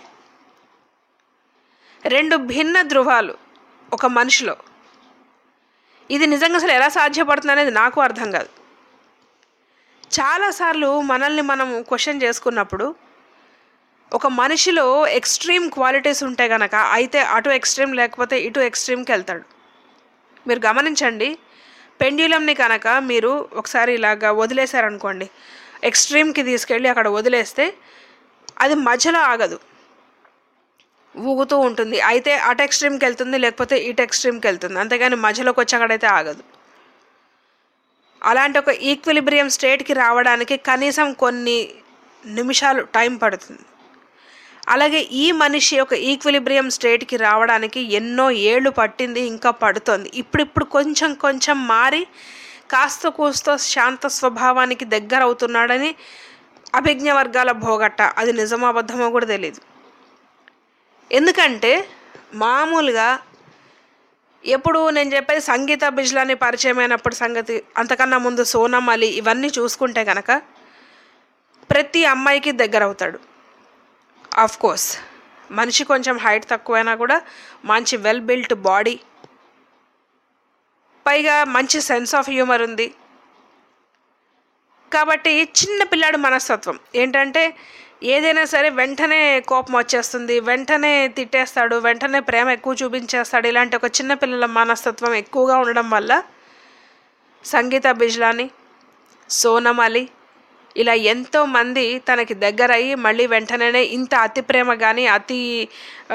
రెండు భిన్న ధృవాలు ఒక మనిషిలో ఇది నిజంగా అసలు ఎలా సాధ్యపడుతుంది అనేది నాకు అర్థం కాదు చాలాసార్లు మనల్ని మనం క్వశ్చన్ చేసుకున్నప్పుడు ఒక మనిషిలో ఎక్స్ట్రీమ్ క్వాలిటీస్ ఉంటే గనక అయితే అటు ఎక్స్ట్రీమ్ లేకపోతే ఇటు ఎక్స్ట్రీమ్కి వెళ్తాడు మీరు గమనించండి పెండ్యులంని కనుక మీరు ఒకసారి ఇలాగా వదిలేశారనుకోండి ఎక్స్ట్రీమ్కి తీసుకెళ్ళి అక్కడ వదిలేస్తే అది మధ్యలో ఆగదు ఊగుతూ ఉంటుంది అయితే అటు ఎక్స్ట్రీమ్కి వెళ్తుంది లేకపోతే ఇటు ఎక్స్ట్రీమ్కి వెళ్తుంది అంతేగాని మధ్యలోకి వచ్చి అక్కడైతే ఆగదు అలాంటి ఒక ఈక్విలిబ్రియం స్టేట్కి రావడానికి కనీసం కొన్ని నిమిషాలు టైం పడుతుంది అలాగే ఈ మనిషి ఒక ఈక్విలిబ్రియం స్టేట్కి రావడానికి ఎన్నో ఏళ్ళు పట్టింది ఇంకా పడుతోంది ఇప్పుడిప్పుడు కొంచెం కొంచెం మారి కాస్త కూస్తో శాంత స్వభావానికి దగ్గర అవుతున్నాడని అభిజ్ఞ వర్గాల భోగట్ట అది నిజమో అబద్ధమో కూడా తెలియదు ఎందుకంటే మామూలుగా ఎప్పుడు నేను చెప్పేది సంగీత బిజ్లాని పరిచయం అయినప్పుడు సంగతి అంతకన్నా ముందు సోనం అలీ ఇవన్నీ చూసుకుంటే కనుక ప్రతి అమ్మాయికి దగ్గర అవుతాడు ఆఫ్ కోర్స్ మనిషి కొంచెం హైట్ తక్కువైనా కూడా మంచి వెల్ బిల్ట్ బాడీ పైగా మంచి సెన్స్ ఆఫ్ హ్యూమర్ ఉంది కాబట్టి చిన్న పిల్లాడు మనస్తత్వం ఏంటంటే ఏదైనా సరే వెంటనే కోపం వచ్చేస్తుంది వెంటనే తిట్టేస్తాడు వెంటనే ప్రేమ ఎక్కువ చూపించేస్తాడు ఇలాంటి ఒక చిన్న పిల్లల మనస్తత్వం ఎక్కువగా ఉండడం వల్ల సంగీత బిజ్లాని సోనం అలీ ఇలా ఎంతోమంది తనకి దగ్గర అయ్యి మళ్ళీ వెంటనే ఇంత అతి ప్రేమ కానీ అతి ఆ,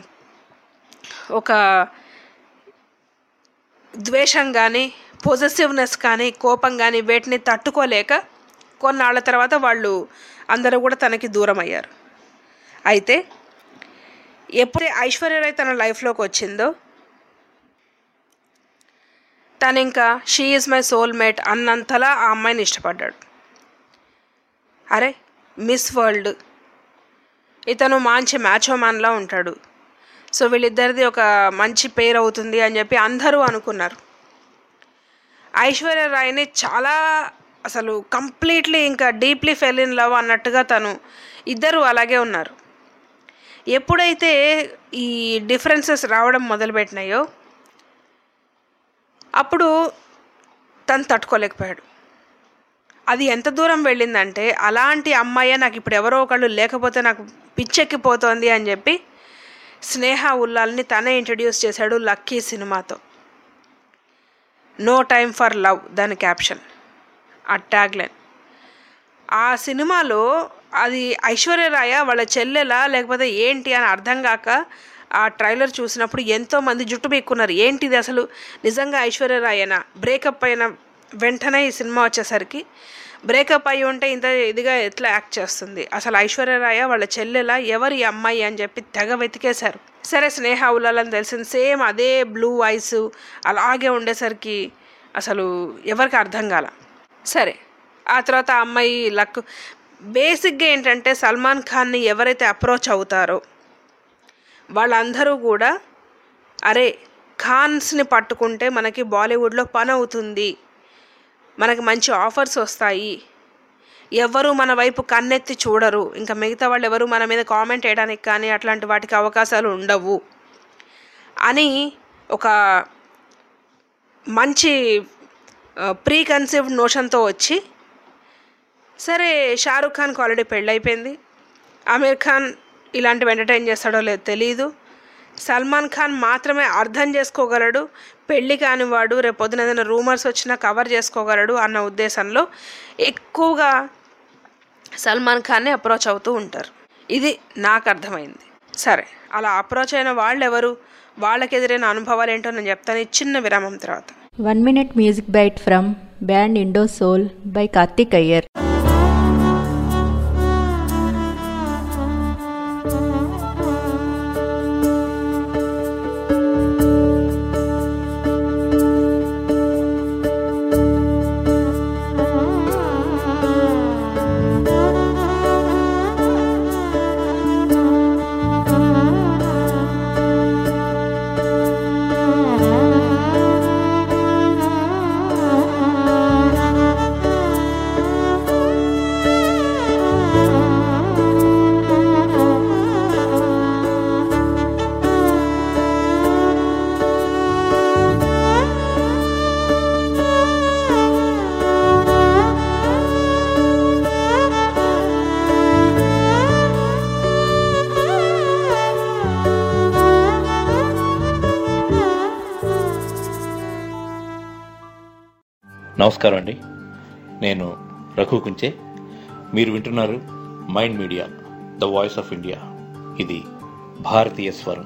ఒక ద్వేషం కానీ పొజెసివ్నెస్ కానీ కోపం కానీ వేటిని తట్టుకోలేక కొన్నాళ్ళ తర్వాత వాళ్ళు అందరూ కూడా తనకి దూరం అయ్యారు అయితే ఎప్పుడే ఐశ్వర్యరాయ్ తన లైఫ్లోకి వచ్చిందో తను ఇంకా షీ ఈజ్ మై సోల్మేట్ అన్నంతలా ఆ అమ్మాయిని ఇష్టపడ్డాడు అరే మిస్ వరల్డ్ ఇతను మంచి మ్యాచో మ్యాన్లా ఉంటాడు సో వీళ్ళిద్దరిది ఒక మంచి పేరు అవుతుంది అని చెప్పి అందరూ అనుకున్నారు ఐశ్వర్య రాయ్ని చాలా అసలు కంప్లీట్లీ ఇంకా డీప్లీ ఫెల్ ఇన్ లవ్ అన్నట్టుగా తను ఇద్దరు అలాగే ఉన్నారు ఎప్పుడైతే ఈ డిఫరెన్సెస్ రావడం మొదలుపెట్టినాయో అప్పుడు తను తట్టుకోలేకపోయాడు అది ఎంత దూరం వెళ్ళిందంటే అలాంటి అమ్మాయే నాకు ఇప్పుడు ఎవరో ఒకళ్ళు లేకపోతే నాకు పిచ్చెక్కిపోతోంది అని చెప్పి స్నేహ ఉల్లాల్ని తనే ఇంట్రడ్యూస్ చేశాడు లక్కీ సినిమాతో నో టైమ్ ఫర్ లవ్ దాని క్యాప్షన్ ఆ ట్యాగ్లైన్ ఆ సినిమాలో అది ఐశ్వర్యరాయ వాళ్ళ చెల్లెలా లేకపోతే ఏంటి అని అర్థం కాక ఆ ట్రైలర్ చూసినప్పుడు ఎంతోమంది జుట్టు పీక్కున్నారు ఏంటిది అసలు నిజంగా ఐశ్వర్యరాయనా బ్రేకప్ అయిన వెంటనే ఈ సినిమా వచ్చేసరికి బ్రేకప్ అయి ఉంటే ఇంత ఇదిగా ఎట్లా యాక్ట్ చేస్తుంది అసలు ఐశ్వర్యరాయ వాళ్ళ చెల్లెలా ఎవరి అమ్మాయి అని చెప్పి తెగ వెతికేశారు సరే స్నేహ ఉల్లాలని తెలిసింది సేమ్ అదే బ్లూ ఐస్ అలాగే ఉండేసరికి అసలు ఎవరికి అర్థం కాల సరే ఆ తర్వాత ఆ అమ్మాయి లక్ బేసిక్గా ఏంటంటే సల్మాన్ ఖాన్ని ఎవరైతే అప్రోచ్ అవుతారో వాళ్ళందరూ కూడా అరే ఖాన్స్ని పట్టుకుంటే మనకి బాలీవుడ్లో పని అవుతుంది మనకి మంచి ఆఫర్స్ వస్తాయి ఎవరు మన వైపు కన్నెత్తి చూడరు ఇంకా మిగతా వాళ్ళు ఎవరు మన మీద కామెంట్ చేయడానికి కానీ అట్లాంటి వాటికి అవకాశాలు ఉండవు అని ఒక మంచి ప్రీ కన్సీవ్డ్ నోషన్తో వచ్చి సరే షారుఖ్ ఖాన్కి ఆల్రెడీ పెళ్ళైపోయింది ఆమీర్ ఖాన్ ఇలాంటివి ఎంటర్టైన్ చేస్తాడో లేదో తెలియదు సల్మాన్ ఖాన్ మాత్రమే అర్థం చేసుకోగలడు పెళ్ళి కానివాడు రేపు పొద్దున ఏదైనా రూమర్స్ వచ్చినా కవర్ చేసుకోగలడు అన్న ఉద్దేశంలో ఎక్కువగా సల్మాన్ ఖాన్ని అప్రోచ్ అవుతూ ఉంటారు ఇది నాకు అర్థమైంది సరే అలా అప్రోచ్ అయిన వాళ్ళు ఎవరు వాళ్ళకి ఎదురైన అనుభవాలు ఏంటో నేను చెప్తాను ఈ చిన్న విరామం తర్వాత one minute music bite from band Indo Soul by Karthik Iyer నమస్కారం అండి నేను రఘు కుంచే మీరు వింటున్నారు mind media the voice of India ఇది భారతీయ స్వరం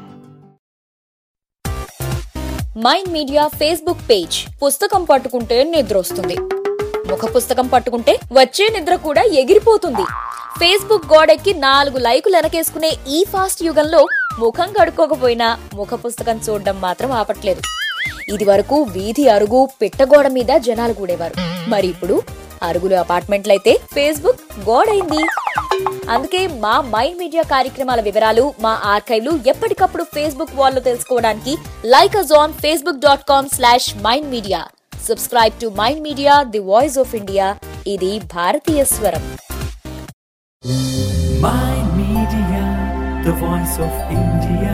మైండ్ మీడియా ఫేస్బుక్ పేజ్ పుస్తకం పట్టుకుంటే నిద్ర వస్తుంది ముఖ పుస్తకం పట్టుకుంటే వచ్చే నిద్ర కూడా ఎగిరిపోతుంది ఫేస్బుక్ గోడెక్కి నాలుగు లైకులు వెనకేసుకునే ఈ ఫాస్ట్ యుగంలో ముఖం కడుక్కోకపోయినా ముఖ పుస్తకం చూడడం మాత్రం ఆపట్లేదు ఇది వరకు వీధి అరుగు పిట్టగోడ మీద జనాలు కూడేవారు మరి ఇప్పుడు అరుగులు అపార్ట్మెంట్లయితే ఫేస్బుక్ గోడైంది అందుకే మా మైండ్ మీడియా కార్యక్రమాల వివరాలు మా ఆర్కైవ్లు ఎప్పటికప్పుడు ఫేస్బుక్ వాల్లో తెలుసుకోవడానికి like us on Facebook dot com slash mind media subscribe to mind media the voice of India ఇది భారతీయ స్వరం Mind Media, the voice of India.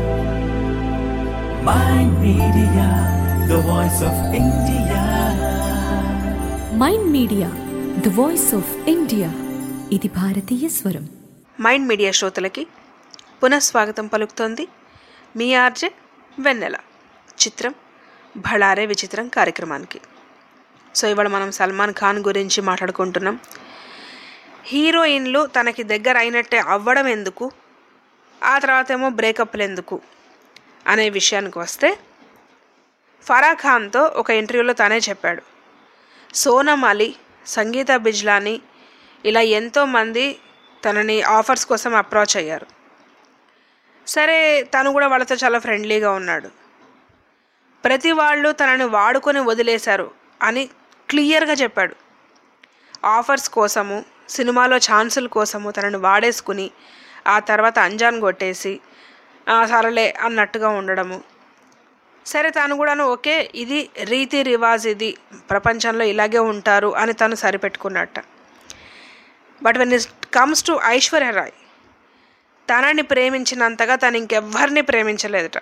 Mind Media, the voice of India. Mind media the voice of India ఇది భారతీయ స్వరం mind media శ్రోతలకి పునఃస్వాగతం పలుకుతోంది మీ RJ వెన్నెల చిత్రం భళారే విచిత్రం కార్యక్రమానికి సో ఇవాళ మనం సల్మాన్ ఖాన్ గురించి మాట్లాడుకుంటున్నాం హీరోయిన్లు తనకి దగ్గర అయినట్టే అవ్వడం ఎందుకు ఆ తర్వాత ఏమో బ్రేకప్లు ఎందుకు అనే విషయానికి వస్తే ఫరా ఖాన్తో ఒక ఇంటర్వ్యూలో తనే చెప్పాడు సోనం అలీ సంగీత బిజ్లాని ఇలా ఎంతోమంది తనని ఆఫర్స్ కోసం అప్రోచ్ అయ్యారు సరే తను కూడా వాళ్ళతో చాలా ఫ్రెండ్లీగా ఉన్నాడు ప్రతి వాళ్ళు తనని వాడుకొని వదిలేశారు అని క్లియర్గా చెప్పాడు ఆఫర్స్ కోసము సినిమాలో ఛాన్సుల కోసము తనని వాడేసుకుని ఆ తర్వాత అంజాన్ కొట్టేసి "ఆ, సరేలే అన్నట్టుగా ఉండడము సరే తను కూడాను ఓకే ఇది రీతి రివాజ్ ఇది ప్రపంచంలో ఇలాగే ఉంటారు అని తను సరిపెట్టుకున్నట్ట but when it comes to Aishwarya Rai తనని ప్రేమించినంతగా తను ఇంకెవ్వరిని ప్రేమించలేదట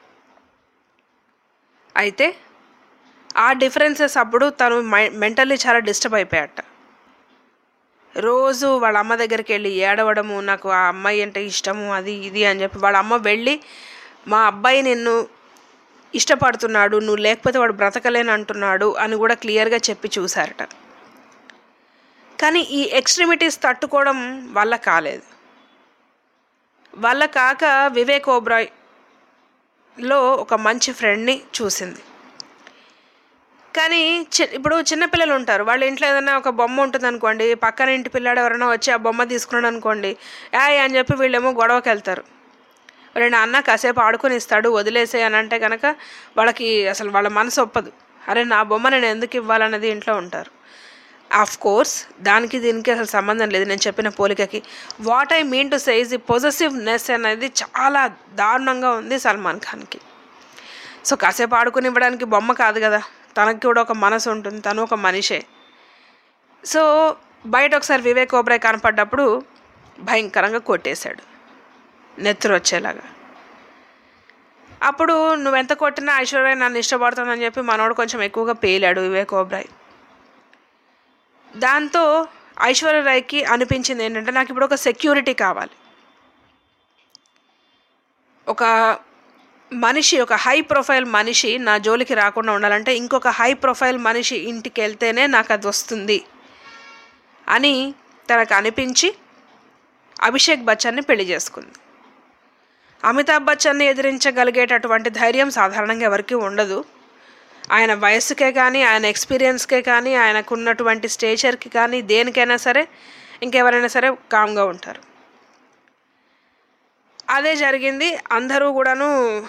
అయితే ఆ డిఫరెన్సెస్ అప్పుడు తను మెంటల్లీ చాలా డిస్టర్బ్ అయిపోయాట రోజు వాళ్ళ అమ్మ దగ్గరికి వెళ్ళి ఏడవడము నాకు ఆ అమ్మాయి అంటే ఇష్టము అది ఇది అని చెప్పి వాళ్ళ అమ్మ వెళ్ళి మా అబ్బాయి నిన్ను ఇష్టపడుతున్నాడు నువ్వు లేకపోతే వాడు బ్రతకలేని అంటున్నాడు అని కూడా క్లియర్గా చెప్పి చూశారట కానీ ఈ ఎక్స్ట్రీమిటీస్ తట్టుకోవడం వల్ల కాలేదు వల్ల కాక వివేక్ ఓబ్రాయ్లో ఒక మంచి ఫ్రెండ్ని చూసింది కానీ చి ఇప్పుడు చిన్నపిల్లలు ఉంటారు వాళ్ళ ఇంట్లో ఏదైనా ఒక బొమ్మ ఉంటుంది అనుకోండి పక్కన ఇంటి పిల్లాడు ఎవరైనా వచ్చి ఆ బొమ్మ తీసుకున్నాడు అనుకోండి యాయ్ అని చెప్పి వీళ్ళేమో గొడవకి వెళ్తారు మరి నాన్న కాసేపు ఆడుకొని ఇస్తాడు వదిలేసే అని అంటే కనుక వాళ్ళకి అసలు వాళ్ళ మనసు ఒప్పదు అరే నా బొమ్మ నేను ఎందుకు ఇవ్వాలన్నది ఇంట్లో ఉంటారు ఆఫ్ కోర్స్ దానికి దీనికి అసలు సంబంధం లేదు నేను చెప్పిన పోలికకి what I mean to say is the possessiveness అనేది చాలా దారుణంగా ఉంది సల్మాన్ ఖాన్కి సో కాసేపు ఆడుకుని ఇవ్వడానికి బొమ్మ కాదు కదా తనకి కూడా ఒక మనసు ఉంటుంది తను ఒక మనిషే సో బయట ఒకసారి వివేక్ ఓబ్రాయ్ కనపడ్డప్పుడు భయంకరంగా కొట్టేశాడు నెత్తురు వచ్చేలాగా అప్పుడు నువ్వెంత కొట్టినా ఐశ్వర్య నన్ను ఇష్టపడుతుందని చెప్పి మనోడు కొంచెం ఎక్కువగా పేలాడు వివేక్ ఓబ్రాయ్ దాంతో ఐశ్వర్య రాయ్కి అనిపించింది ఏంటంటే నాకు ఇప్పుడు ఒక సెక్యూరిటీ కావాలి ఒక మనిషి ఒక హై ప్రొఫైల్ మనిషి నా జోలికి రాకుండా ఉండాలంటే ఇంకొక హై ప్రొఫైల్ మనిషి ఇంటికి వెళ్తేనే నాకు అది వస్తుంది అని తనకు అనిపించి అభిషేక్ బచ్చన్ని పెళ్లి చేసుకుంది అమితాబ్ బచ్చన్ని ఎదిరించగలిగేటటువంటి ధైర్యం సాధారణంగా ఎవరికీ ఉండదు ఆయన వయస్సుకే కానీ ఆయన ఎక్స్పీరియన్స్కే కానీ ఆయనకున్నటువంటి స్టేచర్కి కానీ దేనికైనా సరే ఇంకెవరైనా సరే కామ్గా ఉంటారు అదే జరిగింది అందరూ కూడాను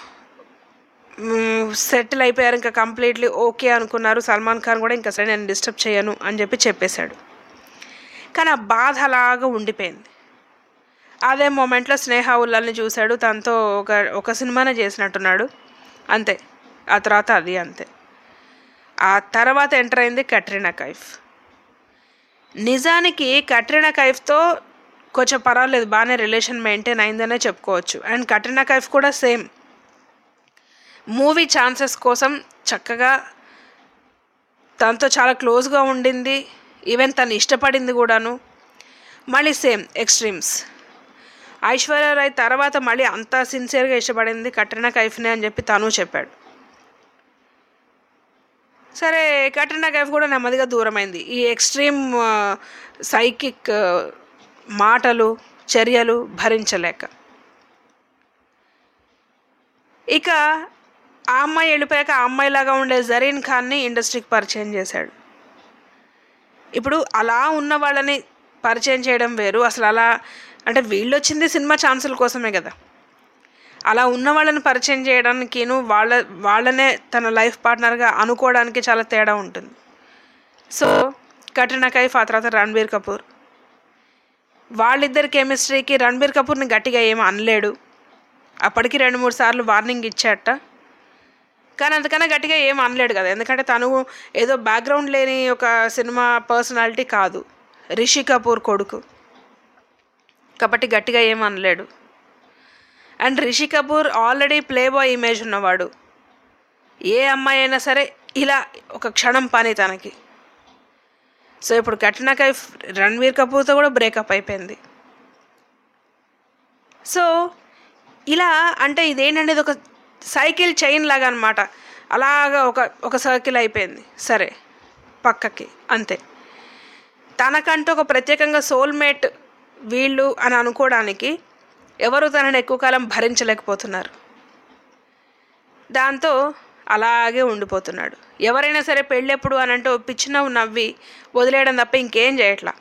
సెటిల్ అయిపోయారు ఇంకా కంప్లీట్లీ ఓకే అనుకున్నారు సల్మాన్ ఖాన్ కూడా ఇంకా సరే నేను డిస్టర్బ్ చేయను అని చెప్పి చెప్పేశాడు కానీ ఆ బాధ అలాగా ఉండిపోయింది అదే మూమెంట్లో స్నేహ ఉల్లాల్ని చూశాడు తనతో ఒక ఒక సినిమానే చేసినట్టున్నాడు అంతే ఆ తర్వాత అది అంతే ఆ తర్వాత ఎంటర్ అయింది కట్రీనా కైఫ్ నిజానికి కట్రీనా కైఫ్తో కొంచెం పర్వాలేదు బాగానే రిలేషన్ మెయింటైన్ అయిందనే చెప్పుకోవచ్చు అండ్ కట్రీనా కైఫ్ కూడా సేమ్ మూవీ ఛాన్సెస్ కోసం చక్కగా తనతో చాలా క్లోజ్గా ఉండింది ఈవెన్ తను ఇష్టపడింది కూడాను మళ్ళీ సేమ్ ఎక్స్ట్రీమ్స్ ఐశ్వర్య రాయ్ తర్వాత మళ్ళీ అంత సిన్సియర్గా ఇష్టపడింది కట్రీనా కైఫ్నే అని చెప్పి తను చెప్పాడు సరే కట్రీనా కైఫ్ కూడా నెమ్మదిగా దూరమైంది ఈ ఎక్స్ట్రీమ్ సైకిక్ మాటలు చర్యలు భరించలేక ఇక ఆ అమ్మాయి వెళ్ళిపోయాక ఆ అమ్మాయిలాగా ఉండే జరీన్ ఖాన్ని ఇండస్ట్రీకి పరిచయం చేశాడు ఇప్పుడు అలా ఉన్న వాళ్ళని పరిచయం చేయడం వేరు అసలు అలా అంటే వీళ్ళు వచ్చింది సినిమా ఛాన్సుల కోసమే కదా అలా ఉన్న వాళ్ళని పరిచయం చేయడానికిను వాళ్ళ వాళ్ళనే తన లైఫ్ పార్ట్నర్గా అనుకోవడానికి చాలా తేడా ఉంటుంది సో కట్రీనా కైఫ్ ఆ తర్వాత రణబీర్ కపూర్ వాళ్ళిద్దరి కెమిస్ట్రీకి రణబీర్ కపూర్ని గట్టిగా ఏమీ అనలేడు అప్పటికి రెండు మూడు సార్లు వార్నింగ్ ఇచ్చాట కానీ అంతకన్నా గట్టిగా ఏం అనలేడు కదా ఎందుకంటే తను ఏదో బ్యాక్గ్రౌండ్ లేని ఒక సినిమా పర్సనాలిటీ కాదు రిషి కపూర్ కొడుకు కాబట్టి గట్టిగా ఏం అనలేడు and Rishi Kapoor already playboy image ఉన్నవాడు ఏ అమ్మాయి అయినా సరే ఇలా ఒక క్షణం పని తనకి సో ఇప్పుడు కట్రినా కైఫ్ రణ్వీర్ కపూర్తో కూడా బ్రేకప్ అయిపోయింది సో ఇలా అంటే ఇదేంటంటే ఇది ఒక సైకిల్ చైన్ లాగా అనమాట అలాగా ఒక ఒక సర్కిల్ అయిపోయింది సరే పక్కకి అంతే తనకంటూ ఒక ప్రత్యేకంగా సోల్మేట్ వీళ్ళు అని అనుకోవడానికి ఎవరు తనని ఎక్కువ కాలం భరించలేకపోతున్నారు దాంతో అలాగే ఉండిపోతున్నాడు ఎవరైనా సరే పెళ్ళెప్పుడు అని అంటే పిచ్చిన నవ్వి వదిలేయడం తప్ప ఇంకేం చేయట్లా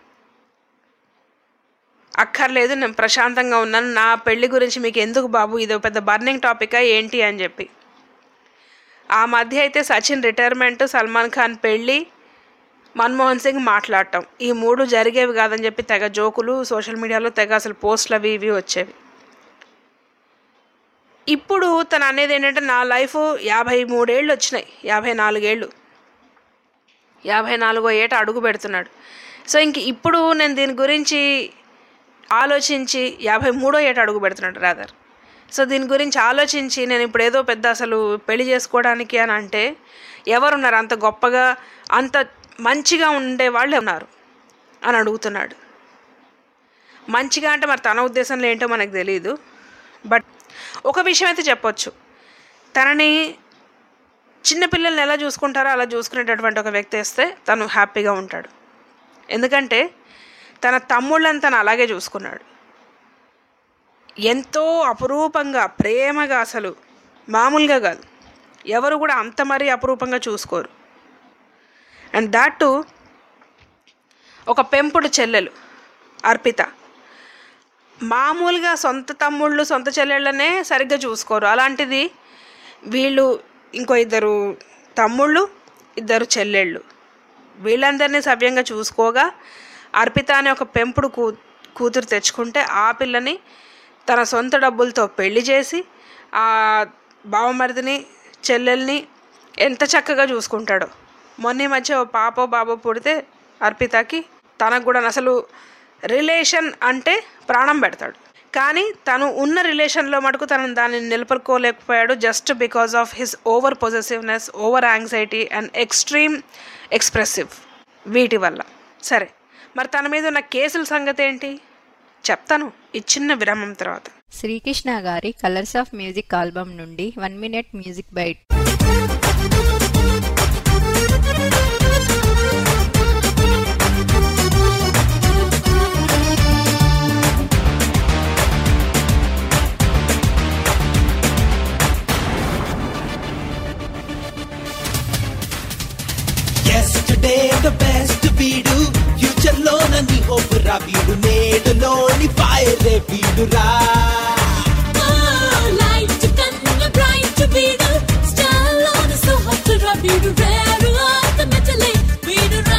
అక్కర్లేదు నేను ప్రశాంతంగా ఉన్నాను నా పెళ్లి గురించి మీకు ఎందుకు బాబు ఇది పెద్ద బర్నింగ్ టాపికా ఏంటి అని చెప్పి ఆ మధ్య అయితే సచిన్ రిటైర్మెంట్ సల్మాన్ ఖాన్ పెళ్ళి మన్మోహన్ సింగ్ మాట్లాడటం ఈ మూడు జరిగేవి కాదని చెప్పి తెగ జోకులు సోషల్ మీడియాలో తెగ అసలు పోస్టులు అవి ఇవి వచ్చేవి ఇప్పుడు తను అనేది ఏంటంటే నా లైఫ్ యాభై మూడేళ్ళు వచ్చినాయి యాభై నాలుగేళ్ళు యాభై నాలుగో ఏట అడుగు పెడుతున్నాడు సో ఇంక ఇప్పుడు నేను దీని గురించి ఆలోచించి యాభై మూడో ఏట అడుగు పెడుతున్నాడు రాదర్ సో దీని గురించి ఆలోచించి నేను ఇప్పుడు ఏదో పెద్ద అసలు పెళ్లి చేసుకోవడానికి అని అంటే ఎవరున్నారు అంత గొప్పగా అంత మంచిగా ఉండే వాళ్ళు ఉన్నారు అని అడుగుతున్నాడు మంచిగా అంటే మరి తన ఉద్దేశంలో ఏంటో మనకు తెలియదు బట్ ఒక విషయం అయితే చెప్పొచ్చు తనని చిన్నపిల్లల్ని ఎలా చూసుకుంటారో అలా చూసుకునేటటువంటి ఒక వ్యక్తి వస్తే తను హ్యాపీగా ఉంటాడు ఎందుకంటే తన తమ్ముళ్ళని తను అలాగే చూసుకున్నాడు ఎంతో అపురూపంగా ప్రేమగా అసలు మామూలుగా కాదు ఎవరు కూడా అంత మరీ అపురూపంగా చూసుకోరు అండ్ దాట్ టు ఒక పెంపుడు చెల్లెలు అర్పిత మామూలుగా సొంత తమ్ముళ్ళు సొంత చెల్లెళ్ళనే సరిగ్గా చూసుకోరు అలాంటిది వీళ్ళు ఇంకో ఇద్దరు తమ్ముళ్ళు ఇద్దరు చెల్లెళ్ళు వీళ్ళందరినీ సవ్యంగా చూసుకోగా అర్పిత అనే ఒక పెంపుడు కూ కూతురు తెచ్చుకుంటే ఆ పిల్లని తన సొంత డబ్బులతో పెళ్లి చేసి ఆ బావమరిదిని చెల్లెల్ని ఎంత చక్కగా చూసుకుంటాడో మొన్న ఈ మధ్య ఓ పాపో బాబో పుడితే అర్పితకి తనకు కూడా అసలు రిలేషన్ అంటే ప్రాణం పెడతాడు కానీ తను ఉన్న రిలేషన్లో మటుకు తను దాన్ని నిలుపుకోలేకపోయాడు just because of his over possessiveness over anxiety and extreme expressive వీటి వల్ల సరే మరి తన మీద ఉన్న కేసుల సంగతి ఏంటి చెప్తాను ఈ చిన్న విరామం తర్వాత శ్రీకృష్ణ గారి కలర్స్ ఆఫ్ మ్యూజిక్ ఆల్బమ్ నుండి one minute music bite Yesterday the best వీడు ఫ్యూచర్ లో నన్ను ఓపురా వీడు నేడులోని ఫైర్ వీడురా లైట్ కన్న బ్రైట్ వీడు స్టార్ లోన సో హాట్ రా వీడు రేరు ఆఫ్ ద మెటల్ వీడు రా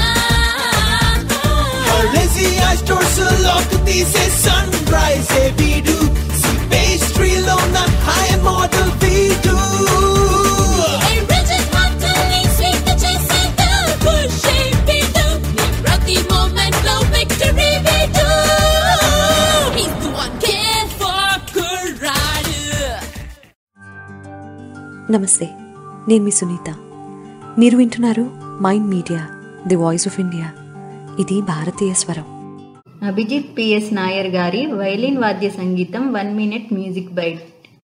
Lazy eye stores లోక్ తీసే సన్ రైజ్ వీడు సి పేస్ట్రీలో నా హై మోడల్ వీడు ఏ రిజిడ్ హార్ట్ని స్వీట్ చేసే ద పుష్ వీడు నీ ప్రతి మూమెంట్ లో విక్టరీ వీడు He's the one care for Kuradu నమస్తే నేను మీ సునీత మీరు వింటున్నారు mind media the voice of India ఇది భారతీయ స్వరం అభిజిత్ పిఎస్ నాయర్ గారి వైలిన్ వాద్య సంగీతం one minute music bite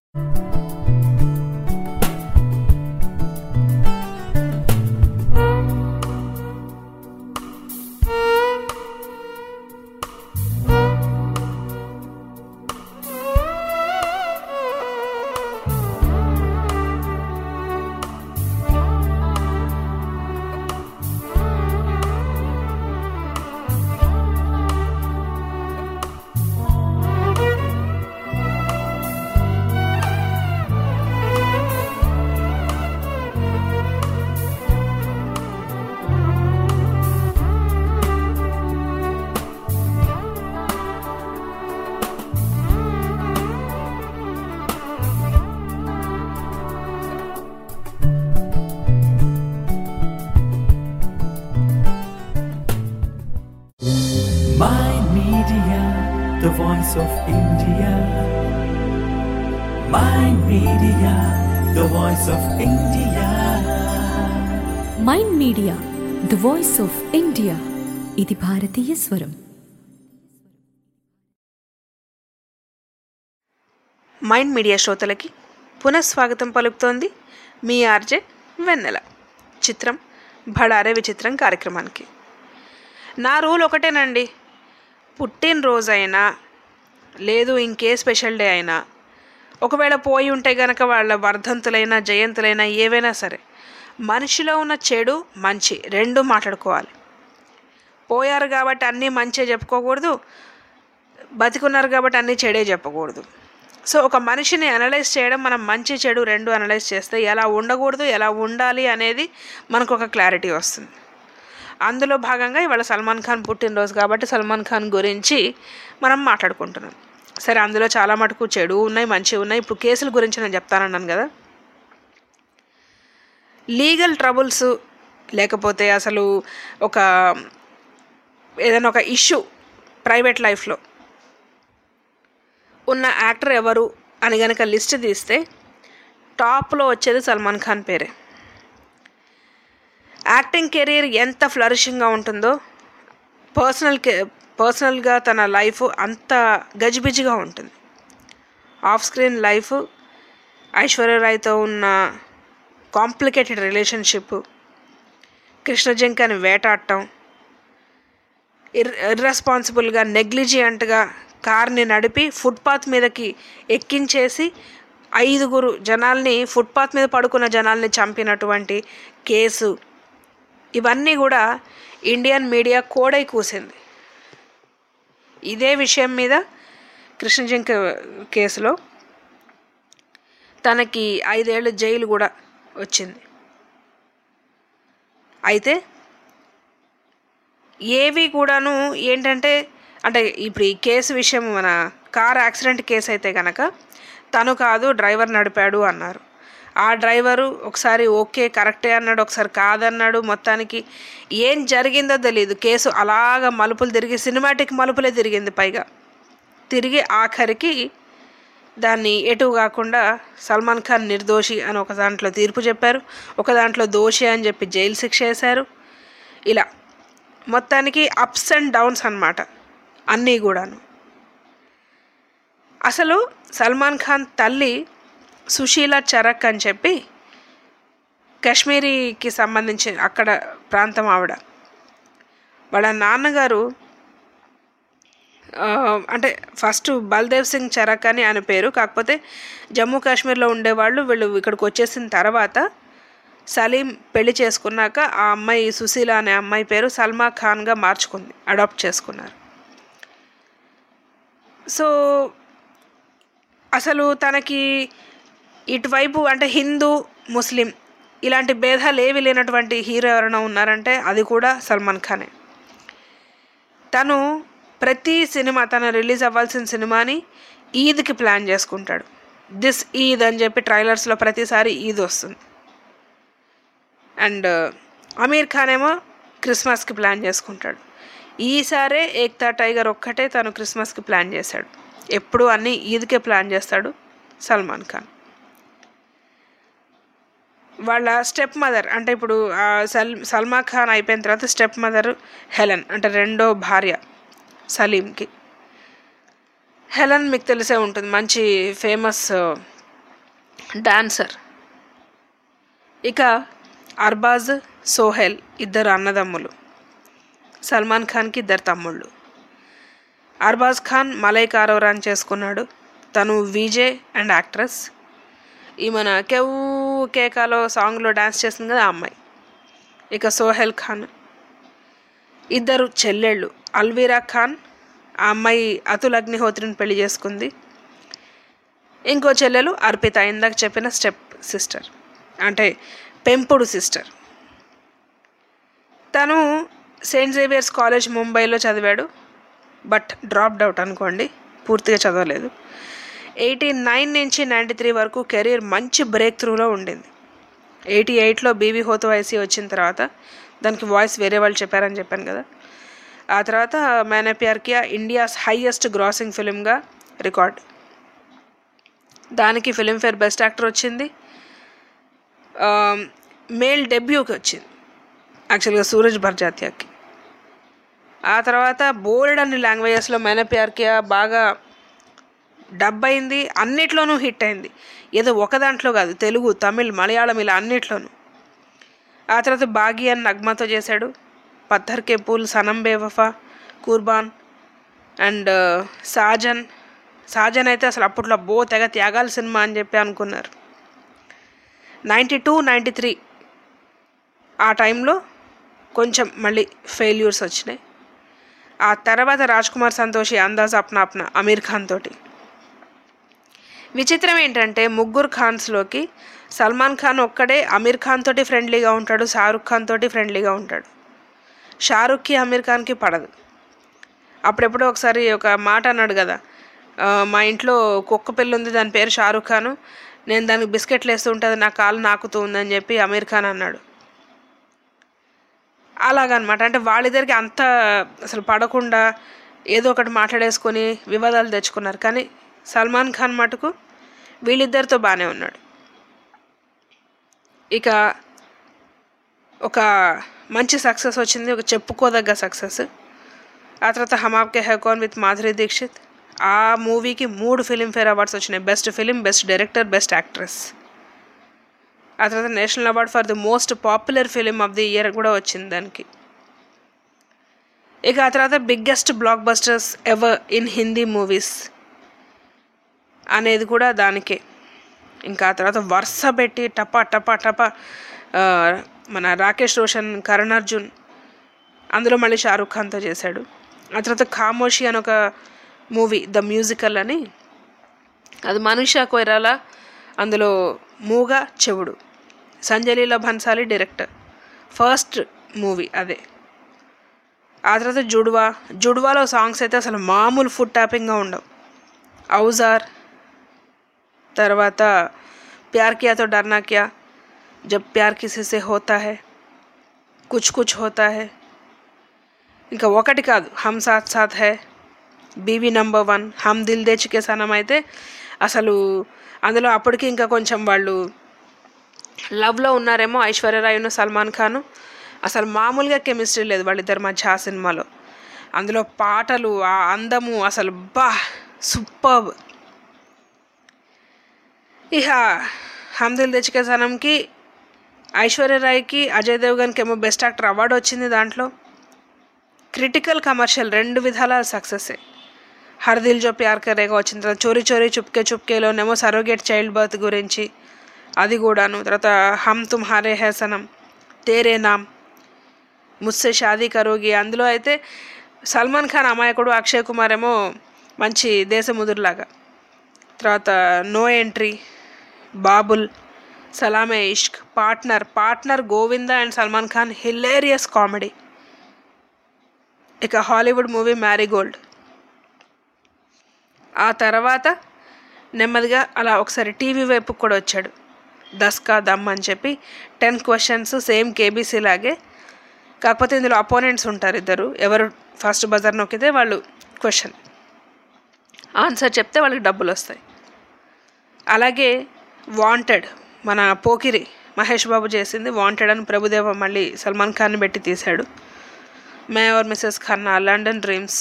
Mind Media, the voice of India. Mind Media, the voice of India. Mind media the voice of India ఇది భారతీయ స్వరం మైండ్ మీడియా శ్రోతలకి పునఃస్వాగతం పలుకుతోంది మీ ఆర్జే వెన్నెల చిత్రం భడారే విచిత్రం కార్యక్రమానికి నా రూల్ ఒకటేనండి పుట్టినరోజైనా లేదు ఇంకే స్పెషల్ డే అయినా ఒకవేళ పోయి ఉంటే గనక వాళ్ళ వర్ధంతులైనా జయంతులైనా ఏవైనా సరే మనిషిలో ఉన్న చెడు మంచి రెండు మాట్లాడుకోవాలి పోయారు కాబట్టి అన్నీ మంచే చెప్పుకోకూడదు బతికున్నారు కాబట్టి అన్నీ చెడే చెప్పకూడదు సో ఒక మనిషిని అనలైజ్ చేయడం మనం మంచి చెడు రెండు అనలైజ్ చేస్తే ఎలా ఉండకూడదు ఎలా ఉండాలి అనేది మనకు ఒక క్లారిటీ వస్తుంది అందులో భాగంగా ఇవాళ సల్మాన్ ఖాన్ పుట్టినరోజు కాబట్టి సల్మాన్ ఖాన్ గురించి మనం మాట్లాడుకుంటున్నాం సరే అందులో చాలా మటుకు చెడు ఉన్నాయి మంచి ఉన్నాయి ఇప్పుడు కేసుల గురించి నేను చెప్తానన్నాను కదా లీగల్ ట్రబుల్స్ లేకపోతే అసలు ఒక ఏదైనా ఒక ఇష్యూ ప్రైవేట్ లైఫ్లో ఉన్న యాక్టర్ ఎవరు అని గనక లిస్ట్ తీస్తే టాప్లో వచ్చేది సల్మాన్ ఖాన్ పేరే యాక్టింగ్ కెరీర్ ఎంత ఫ్లరిషింగ్గా ఉంటుందో పర్సనల్ కే పర్సనల్గా తన లైఫ్ అంత గజిబిజిగా ఉంటుంది ఆఫ్ స్క్రీన్ లైఫ్ ఐశ్వర్యరాయ్తో ఉన్న కాంప్లికేటెడ్ రిలేషన్షిప్ కృష్ణజంకని వేటాడటం ఇర్ ఇర్రెస్పాన్సిబుల్గా నెగ్లిజియంట్గా కార్ని నడిపి ఫుట్పాత్ మీదకి ఎక్కించేసి ఐదుగురు జనాల్ని ఫుట్పాత్ మీద పడుకున్న జనాల్ని చంపినటువంటి కేసు ఇవన్నీ కూడా ఇండియన్ మీడియా కోడై కూసింది ఇదే విషయం మీద కృష్ణజింక కేసులో తనకి ఐదేళ్ళు జైలు కూడా వచ్చింది అయితే ఏవి కూడాను ఏంటంటే అంటే ఇప్పుడు ఈ కేసు విషయం మన కార్ యాక్సిడెంట్ కేసు అయితే కనుక తను కాదు డ్రైవర్ నడిపాడు అన్నారు ఆ డ్రైవరు ఒకసారి ఓకే కరెక్టే అన్నాడు ఒకసారి కాదన్నాడు మొత్తానికి ఏం జరిగిందో తెలియదు కేసు అలాగ మలుపులు తిరిగి సినిమాటిక్ మలుపులే తిరిగింది పైగా తిరిగి ఆఖరికి దాన్ని ఎటు కాకుండా సల్మాన్ ఖాన్ నిర్దోషి అని ఒక దాంట్లో తీర్పు చెప్పారు ఒక దాంట్లో దోషి అని చెప్పి జైలు శిక్ష వేశారు ఇలా మొత్తానికి అప్స్ అండ్ డౌన్స్ అన్నమాట అన్నీ కూడాను అసలు సల్మాన్ ఖాన్ తల్లి సుశీల చరక్ అని చెప్పి కాశ్మీరీకి సంబంధించి అక్కడ ప్రాంతం ఆవిడ వాళ్ళ నాన్నగారు ఆ, అంటే ఫస్ట్ బల్దేవ్ సింగ్ చరక్ అని ఆయన పేరు కాకపోతే జమ్మూ కాశ్మీర్లో ఉండేవాళ్ళు వీళ్ళు ఇక్కడికి వచ్చేసిన తర్వాత సలీం పెళ్లి చేసుకున్నాక ఆ అమ్మాయి సుశీల అనే అమ్మాయి పేరు సల్మా ఖాన్గా మార్చుకుంది అడాప్ట్ చేసుకున్నారు సో అసలు తనకి ఇటువైపు అంటే హిందూ ముస్లిం ఇలాంటి భేదాలు ఏవి లేనటువంటి హీరో ఎవరైనా ఉన్నారంటే అది కూడా సల్మాన్ ఖానే తను ప్రతి సినిమా తను రిలీజ్ అవ్వాల్సిన సినిమాని ఈద్కి ప్లాన్ చేసుకుంటాడు దిస్ ఈద్ అని చెప్పి ట్రైలర్స్లో ప్రతిసారి ఈద్ వస్తుంది అండ్ అమీర్ ఖాన్ ఏమో క్రిస్మస్కి ప్లాన్ చేసుకుంటాడు ఈసారే ఏక్తా టైగర్ ఒక్కటే తను క్రిస్మస్కి ప్లాన్ చేశాడు ఎప్పుడు అన్నీ ఈద్కే ప్లాన్ చేస్తాడు సల్మాన్ ఖాన్ వాళ్ళ స్టెప్ మదర్ అంటే ఇప్పుడు ఆ సల్ సల్మా ఖాన్ అయిపోయిన తర్వాత స్టెప్ మదర్ హెలెన్ అంటే రెండో భార్య సలీంకి హెలెన్ మీకు తెలిసే ఉంటుంది మంచి ఫేమస్ డాన్సర్ ఇక అర్బాజ్ సోహెల్ ఇద్దరు అన్నదమ్ములు సల్మాన్ ఖాన్కి ఇద్దరు తమ్ముళ్ళు అర్బాజ్ ఖాన్ మలై కారోరాన్ చేసుకున్నాడు తను విజే అండ్ యాక్ట్రెస్ ఈ మన కెవ్వు కేకాలో సాంగ్లో డాన్స్ చేస్తుంది కదా ఆ అమ్మాయి ఇక సోహెల్ ఖాన్ ఇద్దరు చెల్లెళ్ళు అల్వీరా ఖాన్ ఆ అమ్మాయి అతుల్ అగ్నిహోత్రిని పెళ్లి చేసుకుంది ఇంకో చెల్లెలు అర్పిత ఇందాక చెప్పిన స్టెప్ సిస్టర్ అంటే పెంపుడు సిస్టర్ తను సెయింట్ జేవియర్స్ కాలేజ్ ముంబైలో చదివాడు బట్ డ్రాప్డ్ అవుట్ అనుకోండి పూర్తిగా చదవలేదు ఎయిటీ నైన్ నుంచి నైంటీ త్రీ వరకు కెరీర్ మంచి బ్రేక్ త్రూలో ఉండింది ఎయిటీ ఎయిట్లో బీవీ హోతో ఐసీ వచ్చిన తర్వాత దానికి వాయిస్ వేరే వాళ్ళు చెప్పారని చెప్పాను కదా ఆ తర్వాత Maine Pyar Kiya India's highest grossing ఫిలింగా రికార్డ్ దానికి ఫిలింఫేర్ బెస్ట్ యాక్టర్ వచ్చింది మేల్ డెబ్యూకి వచ్చింది యాక్చువల్గా సూరజ్ బర్జాత్యాకి ఆ తర్వాత బోల్డ్ అన్ని లాంగ్వేజెస్లో మైనా ప్యార్ కియా బాగా డబ్ అయింది అన్నిట్లోనూ హిట్ అయింది ఏదో ఒక దాంట్లో కాదు తెలుగు తమిళ్ మలయాళం ఇలా అన్నిట్లోనూ ఆ తర్వాత బాగి అని నగ్మాతో చేశాడు పత్తర్ కే పూల్ సనం బేవఫా కుర్బాన్ అండ్ సాజన్ సాజన్ అయితే అసలు అప్పట్లో బో తెగ త్యాగాల సినిమా అని చెప్పి అనుకున్నారు నైంటీ టూ నైంటీ త్రీ ఆ టైంలో కొంచెం మళ్ళీ ఫెయిల్యూర్స్ వచ్చినాయి ఆ తర్వాత రాజ్ కుమార్ సంతోషి అందాజ్ అప్నా అప్నా అమీర్ ఖాన్ తోటి విచిత్రం ఏంటంటే ముగ్గురు ఖాన్స్లోకి సల్మాన్ ఖాన్ ఒక్కడే అమీర్ ఖాన్ తోటి ఫ్రెండ్లీగా ఉంటాడు షారుఖ్ ఖాన్ తోటి ఫ్రెండ్లీగా ఉంటాడు షారుఖ్కి అమీర్ ఖాన్కి పడదు అప్పుడెప్పుడో ఒకసారి ఒక మాట అన్నాడు కదా ఆ, మా ఇంట్లో కుక్క పిల్ల ఉంది దాని పేరు షారుఖ్ ఖాను నేను దానికి బిస్కెట్లు వేస్తూ ఉంటుంది నా కాలు నాకుతూ ఉందని చెప్పి అమీర్ ఖాన్ అన్నాడు అలాగనమాట అంటే వాళ్ళిద్దరికి అంత అసలు పడకుండా ఏదో ఒకటి మాట్లాడేసుకొని వివాదాలు తెచ్చుకున్నారు కానీ సల్మాన్ ఖాన్ మటుకు వీళ్ళిద్దరితో బాగానే ఉన్నాడు ఇక ఒక మంచి సక్సెస్ వచ్చింది ఒక చెప్పుకోదగ్గ సక్సెస్ ఆ తర్వాత హమాబ్కే హెకాన్ విత్ మాధురి దీక్షిత్ ఆ మూవీకి మూడు ఫిలింఫేర్ అవార్డ్స్ వచ్చినాయి best film best director best actress ఆ తర్వాత national award for the most popular film of the year కూడా వచ్చింది దానికి ఇక ఆ తర్వాత బిగ్గెస్ట్ బ్లాక్ బస్టర్స్ ఎవర్ ఇన్ హిందీ మూవీస్ అనేది కూడా దానికే ఇంకా ఆ తర్వాత వరుస పెట్టి టపా టపా టపా ఆ, మన రాకేష్ రోషన్ కరణ్ అర్జున్ అందులో మళ్ళీ షారూఖ్ ఖాన్తో చేశాడు ఆ తర్వాత ఖామోషి అని ఒక మూవీ ద మ్యూజికల్ అని అది మనీషా కొయిరాలా అందులో మూగ చెవుడు Sanjay Leela Bhansali director first movie అదే ఆ తర్వాత జుడ్వా జుడ్వాలో సాంగ్స్ అయితే అసలు మామూలు ఫుడ్ ట్యాపింగ్గా ఉండవు ఔజార్ తర్వాత ప్యార్ కియా తో డర్నా క్యా జబ్ ప్యార్ కిసీ సే హోతా హై కుచ్ కుచ్ హోతా హై ఇంకా ఒకటి కాదు హమ్ సాత్ సాత్ హై బీవీ నంబర్ వన్ హమ్ దిల్ దే చికే సనం అయితే అసలు అందులో అప్పటికి ఇంకా కొంచెం వాళ్ళు లవ్లో ఉన్నారేమో ఐశ్వర్యరాయును సల్మాన్ ఖాను అసలు మామూలుగా కెమిస్ట్రీ లేదు వాళ్ళిద్దరి మధ్య ఆ సినిమాలో అందులో పాటలు ఆ అందము అసలు బా సూపర్బ్ ఇక హమ్ దిల్ తెచ్చికే సనంకి ఐశ్వర్యరాయ్కి అజయ్ దేవ్గన్కి ఏమో బెస్ట్ యాక్టర్ అవార్డు వచ్చింది దాంట్లో క్రిటికల్ కమర్షియల్ రెండు విధాల సక్సెస్సే హర్ దిల్ జో ప్యార్ కరేగా వచ్చిన తర్వాత చోరీ చోరీ చుప్కే చుప్కేలోనేమో సరోగేట్ చైల్డ్ బర్త్ గురించి అది కూడాను తర్వాత హమ్ తుమ్హారే హే సనం తేరే నామ్ ముస్సే షాదీ కరోగి అందులో అయితే సల్మాన్ ఖాన్ అమాయకుడు అక్షయ్ కుమార్ ఏమో మంచి దేశముదురులాగా తర్వాత No Entry Babul Salaam e Ishq Partner Partner Govinda and Salman Khan hilarious comedy ఇక హాలీవుడ్ మూవీ మ్యారీగోల్డ్ ఆ తర్వాత నెమ్మదిగా అలా ఒకసారి టీవీ వైపు కూడా వచ్చాడు దస్కా దమ్ అని చెప్పి టెన్ క్వశ్చన్స్ సేమ్ కేబీసీ లాగే కాకపోతే ఇందులో అపోనెంట్స్ ఉంటారు ఇద్దరు ఎవరు ఫస్ట్ బజార్ నొక్కితే వాళ్ళు క్వశ్చన్ ఆన్సర్ చెప్తే వాళ్ళకి డబ్బులు వస్తాయి అలాగే వాంటెడ్ మన పోకిరి మహేష్ బాబు చేసింది వాంటెడ్ అని ప్రభుదేవ మళ్ళీ సల్మాన్ ఖాన్ పెట్టి తీశాడు Main Aur Mrs Khanna London Dreams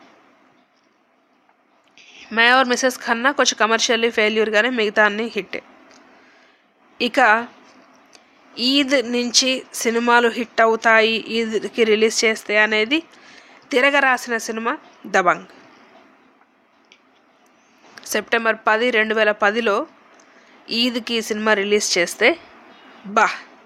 Main Aur Mrs Khanna కొంచెం కమర్షియల్లీ ఫెయిల్యూర్గానే మిగతా అన్ని హిట్టే ఇక ఈద్ నుంచి సినిమాలు హిట్ అవుతాయి ఈద్కి రిలీజ్ చేస్తే అనేది తిరగ రాసిన సినిమా దబంగ్ సెప్టెంబర్ పది రెండు వేల పదిలో ఈద్కి ఈ సినిమా రిలీజ్ చేస్తే బా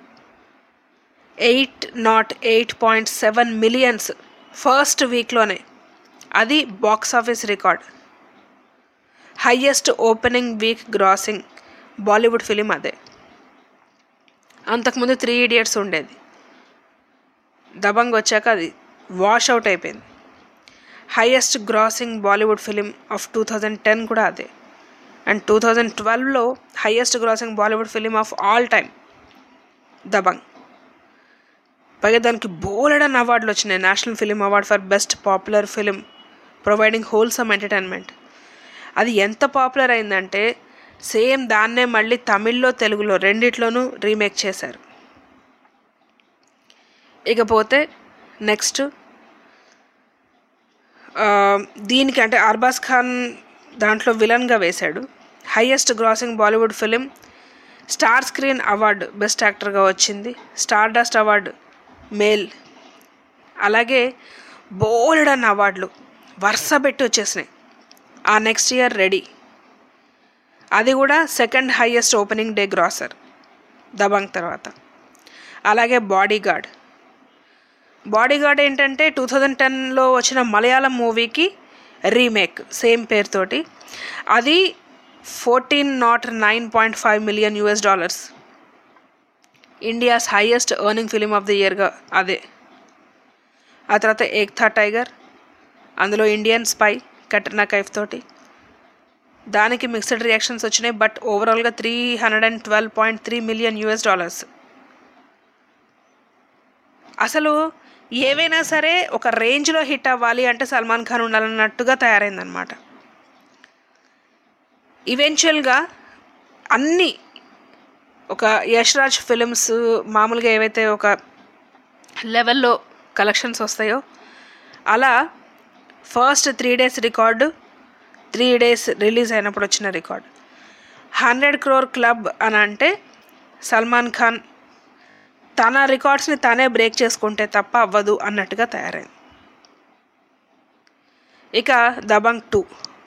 eight naught eight point seven millions first వీక్లోనే అది box office record highest opening week grossing Bollywood film అదే అంతకుముందు త్రీ ఇడియట్స్ ఉండేది దబంగ్ వచ్చాక అది వాష్ అవుట్ అయిపోయింది highest grossing Bollywood film of two thousand ten కూడా అదే అండ్ టూ థౌజండ్ ట్వెల్వ్లో highest grossing Bollywood film of all time Dabangg పైగా దానికి బోలెడన్ అవార్డులు వచ్చినాయి national film award for best popular film providing wholesome entertainment అది ఎంత పాపులర్ అయిందంటే సేమ్ దాన్నే మళ్ళీ తమిళ్లో తెలుగులో రెండిట్లోనూ రీమేక్ చేశారు ఇకపోతే నెక్స్ట్ ఆ, దీనికి అంటే అర్బాజ్ ఖాన్ దాంట్లో విలన్గా వేశాడు highest grossing Bollywood film star screen award best యాక్టర్గా వచ్చింది స్టార్ డస్ట్ అవార్డు మేల్ అలాగే బోల్డ్ అన్న అవార్డులు వరుస పెట్టి వచ్చేసినాయి ఆ నెక్స్ట్ ఇయర్ రెడీ అది కూడా second highest opening day grosser Dabangg తర్వాత అలాగే బాడీ గార్డ్ బాడీ గార్డ్ ఏంటంటే టూ థౌజండ్ టెన్లో వచ్చిన మలయాళం మూవీకి రీమేక్ సేమ్ పేరుతోటి అది fourteen naught nine point five million US dollars India's highest earning film of the ఇయర్గా అదే ఆ తర్వాత ఏక్థా టైగర్ అందులో ఇండియన్ స్పై కట్రినా కైఫ్ తోటి దానికి మిక్స్డ్ రియాక్షన్స్ వచ్చినాయి బట్ ఓవరాల్గా three hundred and twelve point three million US dollars అసలు ఏవైనా సరే ఒక రేంజ్లో హిట్ అవ్వాలి అంటే సల్మాన్ ఖాన్ ఉండాలన్నట్టుగా తయారైందనమాట ఈవెన్చువల్గా అన్ని ఒక యష్ రాజ్ ఫిలిమ్స్ మామూలుగా ఏవైతే ఒక లెవెల్లో కలెక్షన్స్ వస్తాయో అలా first three days record three days release అయినప్పుడు వచ్చిన రికార్డ్ హండ్రెడ్ క్రోర్ క్లబ్ అని అంటే సల్మాన్ ఖాన్ తన రికార్డ్స్ని తనే బ్రేక్ చేసుకుంటే తప్ప అవ్వదు అన్నట్టుగా తయారైంది ఇక దబంగ్ టూ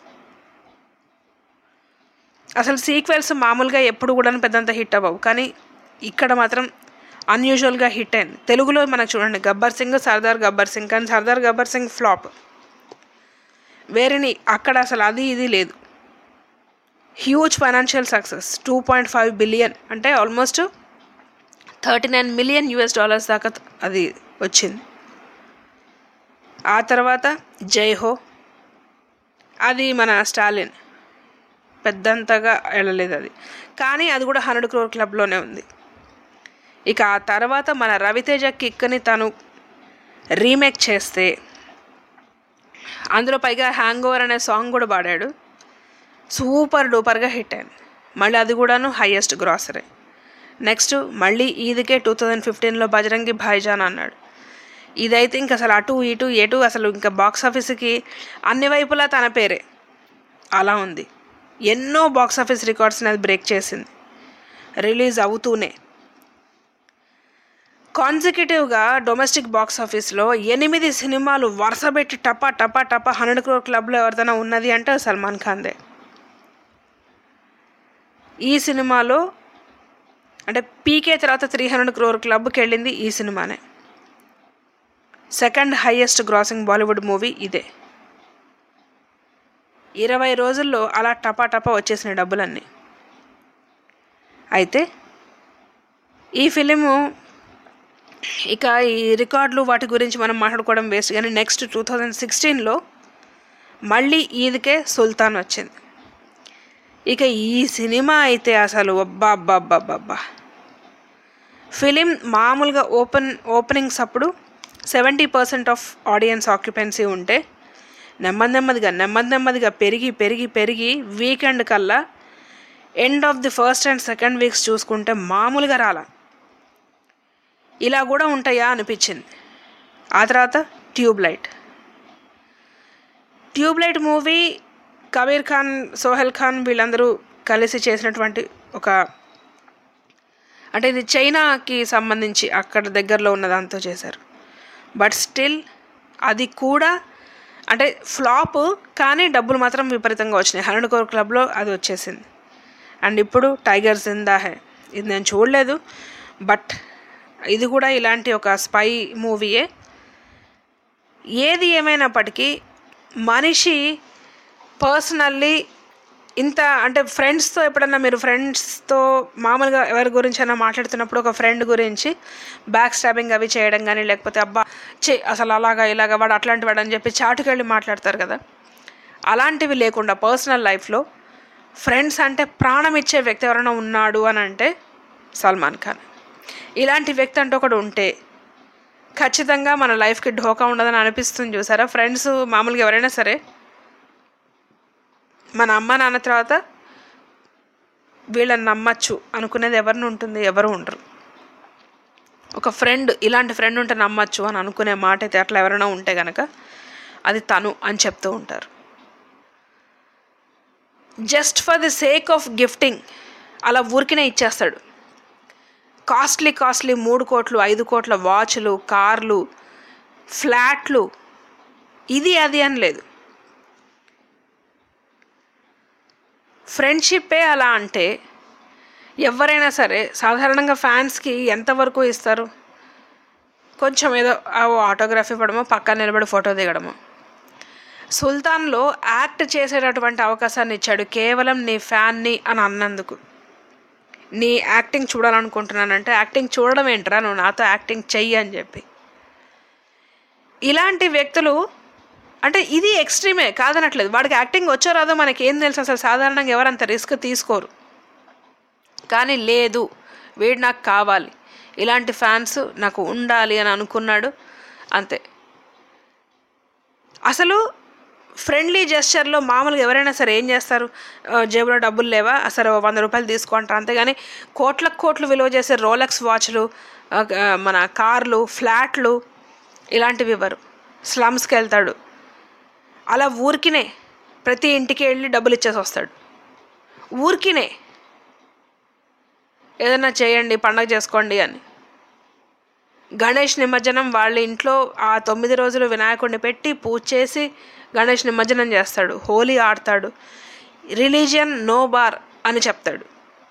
అసలు సీక్వెల్స్ మామూలుగా ఎప్పుడు కూడా పెద్దంత హిట్ అవ్వవు కానీ ఇక్కడ మాత్రం అన్యూజువల్గా హిట్ అయింది తెలుగులో మనకు చూడండి గబ్బర్ సింగ్ సర్దార్ గబ్బర్ సింగ్ కానీ సర్దార్ గబ్బర్ సింగ్ ఫ్లాప్ వేరేని అక్కడ అసలు అది ఇది లేదు huge financial success two point five billion అంటే almost thirty nine million US dollars దాకా అది వచ్చింది ఆ తర్వాత జై హో అది మన స్టాలిన్ పెద్దంతగా వెళ్ళలేదు అది కానీ అది కూడా హండ్రెడ్ క్రోర్ క్లబ్లోనే ఉంది ఇక ఆ తర్వాత మన రవితేజ కిక్ని తను రీమేక్ చేస్తే అందులో పైగా హ్యాంగ్ ఓవర్ అనే సాంగ్ కూడా పాడాడు సూపర్ డూపర్గా హిట్ అయింది మళ్ళీ అది కూడాను హయ్యెస్ట్ గ్రాసరీ నెక్స్ట్ మళ్ళీ ఈదికే టూ థౌజండ్ ఫిఫ్టీన్లో బజరంగి భాయిజాన్ అన్నాడు ఇదైతే ఇంక అసలు అటు ఇటు ఎటు అసలు ఇంకా బాక్స్ ఆఫీస్కి అన్ని వైపులా తన పేరే అలా ఉంది ఎన్నో బాక్స్ ఆఫీస్ రికార్డ్స్ని అది బ్రేక్ చేసింది రిలీజ్ అవుతూనే కాన్సిక్యూటివ్గా డొమెస్టిక్ బాక్స్ ఆఫీస్లో ఎనిమిది సినిమాలు వరుసపెట్టి టపా టపా టపా హండ్రెడ్ క్రోర్ క్లబ్లో ఎవరిదైనా ఉన్నది అంటే అది సల్మాన్ ఖాన్దే ఈ సినిమాలో అంటే పీకే తర్వాత త్రీ హండ్రెడ్ క్రోర్ క్లబ్కి వెళ్ళింది ఈ సినిమానే second highest grossing Bollywood movie ఇదే ఇరవై రోజుల్లో అలా టపా టపా వచ్చేసిన డబ్బులన్నీ అయితే ఈ ఫిలిము ఇక ఈ రికార్డులు వాటి గురించి మనం మాట్లాడుకోవడం వేస్ట్ కానీ నెక్స్ట్ టూ థౌజండ్ సిక్స్టీన్లో మళ్ళీ ఈద్కే సుల్తాన్ వచ్చింది ఇక ఈ సినిమా అయితే అసలు అబ్బా అబ్బా అబ్బా అబ్బా అబ్బా ఫిలిం మామూలుగా ఓపెన్ ఓపెనింగ్స్ అప్పుడు seventy percent of audience occupancy ఉంటే నెమ్మది నెమ్మదిగా నెమ్మది నెమ్మదిగా పెరిగి పెరిగి పెరిగి వీకెండ్ కల్లా end of the first and second weeks చూసుకుంటే మామూలుగా రాలా ఇలా కూడా ఉంటాయా అనిపించింది ఆ తర్వాత Tubelight Tubelight movie Kabir Khan Sohail Khan వీళ్ళందరూ కలిసి చేసినటువంటి ఒక అంటే ఇది చైనాకి సంబంధించి అక్కడ దగ్గరలో ఉన్న దాంతో చేశారు బట్ స్టిల్ అది కూడా అంటే ఫ్లాప్ కానీ డబ్బులు మాత్రం విపరీతంగా వచ్చినాయి హండ్రెడ్ కోర్ క్లబ్లో అది వచ్చేసింది అండ్ ఇప్పుడు టైగర్ జిందా హే ఇది నేను చూడలేదు బట్ ఇది కూడా ఇలాంటి ఒక స్పై మూవీయే ఏది ఏమైనప్పటికీ మనిషి పర్సనల్లీ ఇంత అంటే ఫ్రెండ్స్తో ఎప్పుడన్నా మీరు ఫ్రెండ్స్తో మామూలుగా ఎవరి గురించి అయినా మాట్లాడుతున్నప్పుడు ఒక ఫ్రెండ్ గురించి బ్యాక్ స్టాబింగ్ అవి చేయడం కానీ లేకపోతే అబ్బా చే అసలు అలాగా ఇలాగా వాడు అట్లాంటి వాడు అని చెప్పి చాటుకెళ్ళి మాట్లాడతారు కదా అలాంటివి లేకుండా పర్సనల్ లైఫ్లో ఫ్రెండ్స్ అంటే ప్రాణం ఇచ్చే వ్యక్తి ఎవరైనా ఉన్నాడు అని అంటే సల్మాన్ ఖాన్ ఇలాంటి వ్యక్తి అంటూ ఒకడు ఉంటే ఖచ్చితంగా మన లైఫ్కి ఢోకా ఉండదని అనిపిస్తుంది చూసారా ఫ్రెండ్స్ మామూలుగా ఎవరైనా సరే మన అమ్మ నాన్న తర్వాత వీళ్ళని నమ్మచ్చు అనుకునేది ఎవరిని ఉంటుంది ఎవరు ఉండరు ఒక ఫ్రెండ్ ఇలాంటి ఫ్రెండ్ ఉంటే నమ్మచ్చు అని అనుకునే మాట అయితే అట్లా ఎవరైనా ఉంటే కనుక అది తను అని చెప్తూ ఉంటారు just for the sake of gifting అలా ఊరికినే ఇచ్చేస్తాడు కాస్ట్లీ కాస్ట్లీ మూడు కోట్లు ఐదు కోట్ల వాచ్లు కార్లు ఫ్లాట్లు ఇది అది అని లేదు ఫ్రెండ్షిప్పే అలా అంటే ఎవరైనా సరే సాధారణంగా ఫ్యాన్స్కి ఎంతవరకు ఇస్తారు కొంచెం ఏదో ఆ ఆటోగ్రాఫ్ ఇవ్వడమో పక్కన నిలబడి ఫోటో దిగడమో సుల్తాన్లో యాక్ట్ చేసేటటువంటి అవకాశాన్ని ఇచ్చాడు కేవలం నీ ఫ్యాన్ని అని అన్నందుకు నీ యాక్టింగ్ చూడాలనుకుంటున్నానంటే యాక్టింగ్ చూడడం ఏంట్రా నువ్వు నాతో యాక్టింగ్ చెయ్యి అని చెప్పి ఇలాంటి వ్యక్తులు అంటే ఇది ఎక్స్ట్రీమే కాదనట్లేదు వాడికి యాక్టింగ్ వచ్చో రాదో మనకి ఏం తెలుసు అసలు సాధారణంగా ఎవరంత రిస్క్ తీసుకోరు కానీ లేదు వీడు నాకు కావాలి ఇలాంటి ఫ్యాన్స్ నాకు ఉండాలి అని అనుకున్నాడు అంతే అసలు ఫ్రెండ్లీ జెస్చర్లో మామూలుగా ఎవరైనా సరే ఏం చేస్తారు ఆ, జేబులో డబ్బులు లేవా సరే ఓ వంద రూపాయలు తీసుకుంటారు అంతేగాని కోట్లకు కోట్లు విలువ చేసే రోలెక్స్ వాచ్లు ఆ, ఆ, మన కార్లు ఫ్లాట్లు ఇలాంటివి ఇవ్వరు స్లమ్స్కి వెళ్తాడు అలా ఊరికినే ప్రతి ఇంటికి వెళ్ళి డబ్బులు ఇచ్చేసి వస్తాడు ఊరికినే ఏదైనా చేయండి పండగ చేసుకోండి అని గణేష్ నిమజ్జనం వాళ్ళ ఇంట్లో ఆ తొమ్మిది రోజులు వినాయకుడిని పెట్టి పూజ చేసి గణేష్ నిమజ్జనం చేస్తాడు హోలీ ఆడతాడు రిలీజియన్ నో బార్ అని చెప్తాడు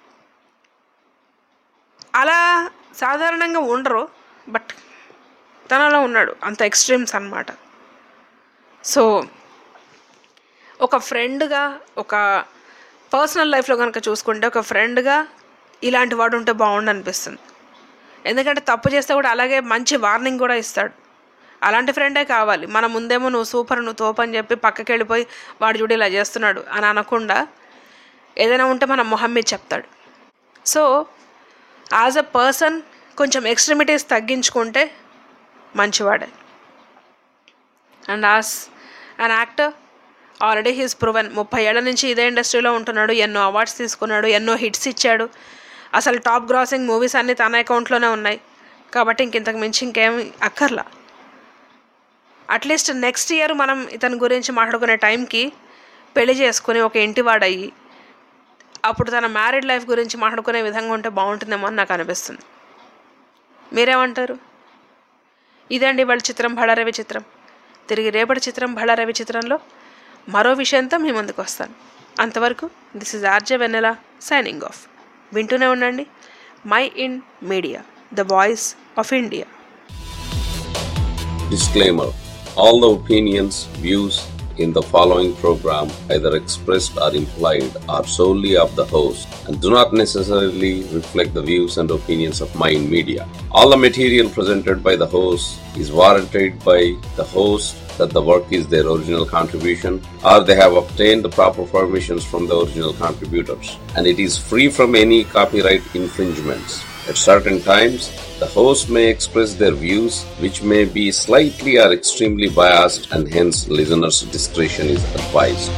అలా సాధారణంగా ఉండరు బట్ తనలో ఉన్నాడు అంత ఎక్స్ట్రీమ్స్ అన్నమాట సో ఒక ఫ్రెండ్గా ఒక పర్సనల్ లైఫ్లో కనుక చూసుకుంటే ఒక ఫ్రెండ్గా ఇలాంటి వాడు ఉంటే బాగుండు అనిపిస్తుంది ఎందుకంటే తప్పు చేస్తే కూడా అలాగే మంచి వార్నింగ్ కూడా ఇస్తాడు అలాంటి ఫ్రెండే కావాలి మన ముందేమో నువ్వు సూపర్ నువ్వు తోపు అని చెప్పి పక్కకి వెళ్ళిపోయి వాడు చూడు ఇలా చేస్తున్నాడు అని అనకుండా ఏదైనా ఉంటే మన మొహం మీద చెప్తాడు సో యాజ్ అ పర్సన్ కొంచెం ఎక్స్ట్రిమిటీస్ తగ్గించుకుంటే మంచివాడే and as an actor already he's proven ముప్పై ఏళ్ల నుంచి ఇదే ఇండస్ట్రీలో ఉంటున్నాడు ఎన్నో అవార్డ్స్ తీసుకున్నాడు ఎన్నో హిట్స్ ఇచ్చాడు అసలు టాప్ గ్రాసింగ్ మూవీస్ అన్నీ తన అకౌంట్లోనే ఉన్నాయి కాబట్టి ఇంక ఇంతకు మించి ఇంకేం అక్కర్లా అట్లీస్ట్ నెక్స్ట్ ఇయర్ మనం ఇతని గురించి మాట్లాడుకునే టైంకి పెళ్లి చేసుకుని ఒక ఇంటివాడయ్యి అప్పుడు తన మ్యారీడ్ లైఫ్ గురించి మాట్లాడుకునే విధంగా ఉంటే బాగుంటుందేమో అని నాకు అనిపిస్తుంది మీరేమంటారు ఇదండి వాళ్ళ చిత్రం భళారవి చిత్రం తిరిగి రేపటి చిత్రం భళారవి చిత్రంలో మరో విషయంతో మీ ముందుకు వస్తాను అంతవరకు this is RJ Vennela signing off వింటూనే ఉండండి my in media the voice of India Disclaimer All the opinions, views in the following program, either expressed or implied, are solely of the host and do not necessarily reflect the views and opinions of Mind Media. All the material presented by the host is warranted by the host that the work is their original contribution or they have obtained the proper permissions from the original contributors and it is free from any copyright infringements. At certain times, the host may express their views which may be slightly or extremely biased and hence listeners' discretion is advised.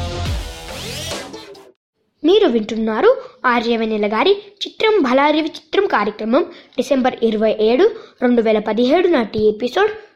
మీరు వింటున్నారు ఆర్యవెన్నెల గారి చిత్రం భలారి చిత్రం కార్యక్రమం December ఇరవై ఏడు రెండు వేల పదిహేడు నాటి ఎపిసోడ్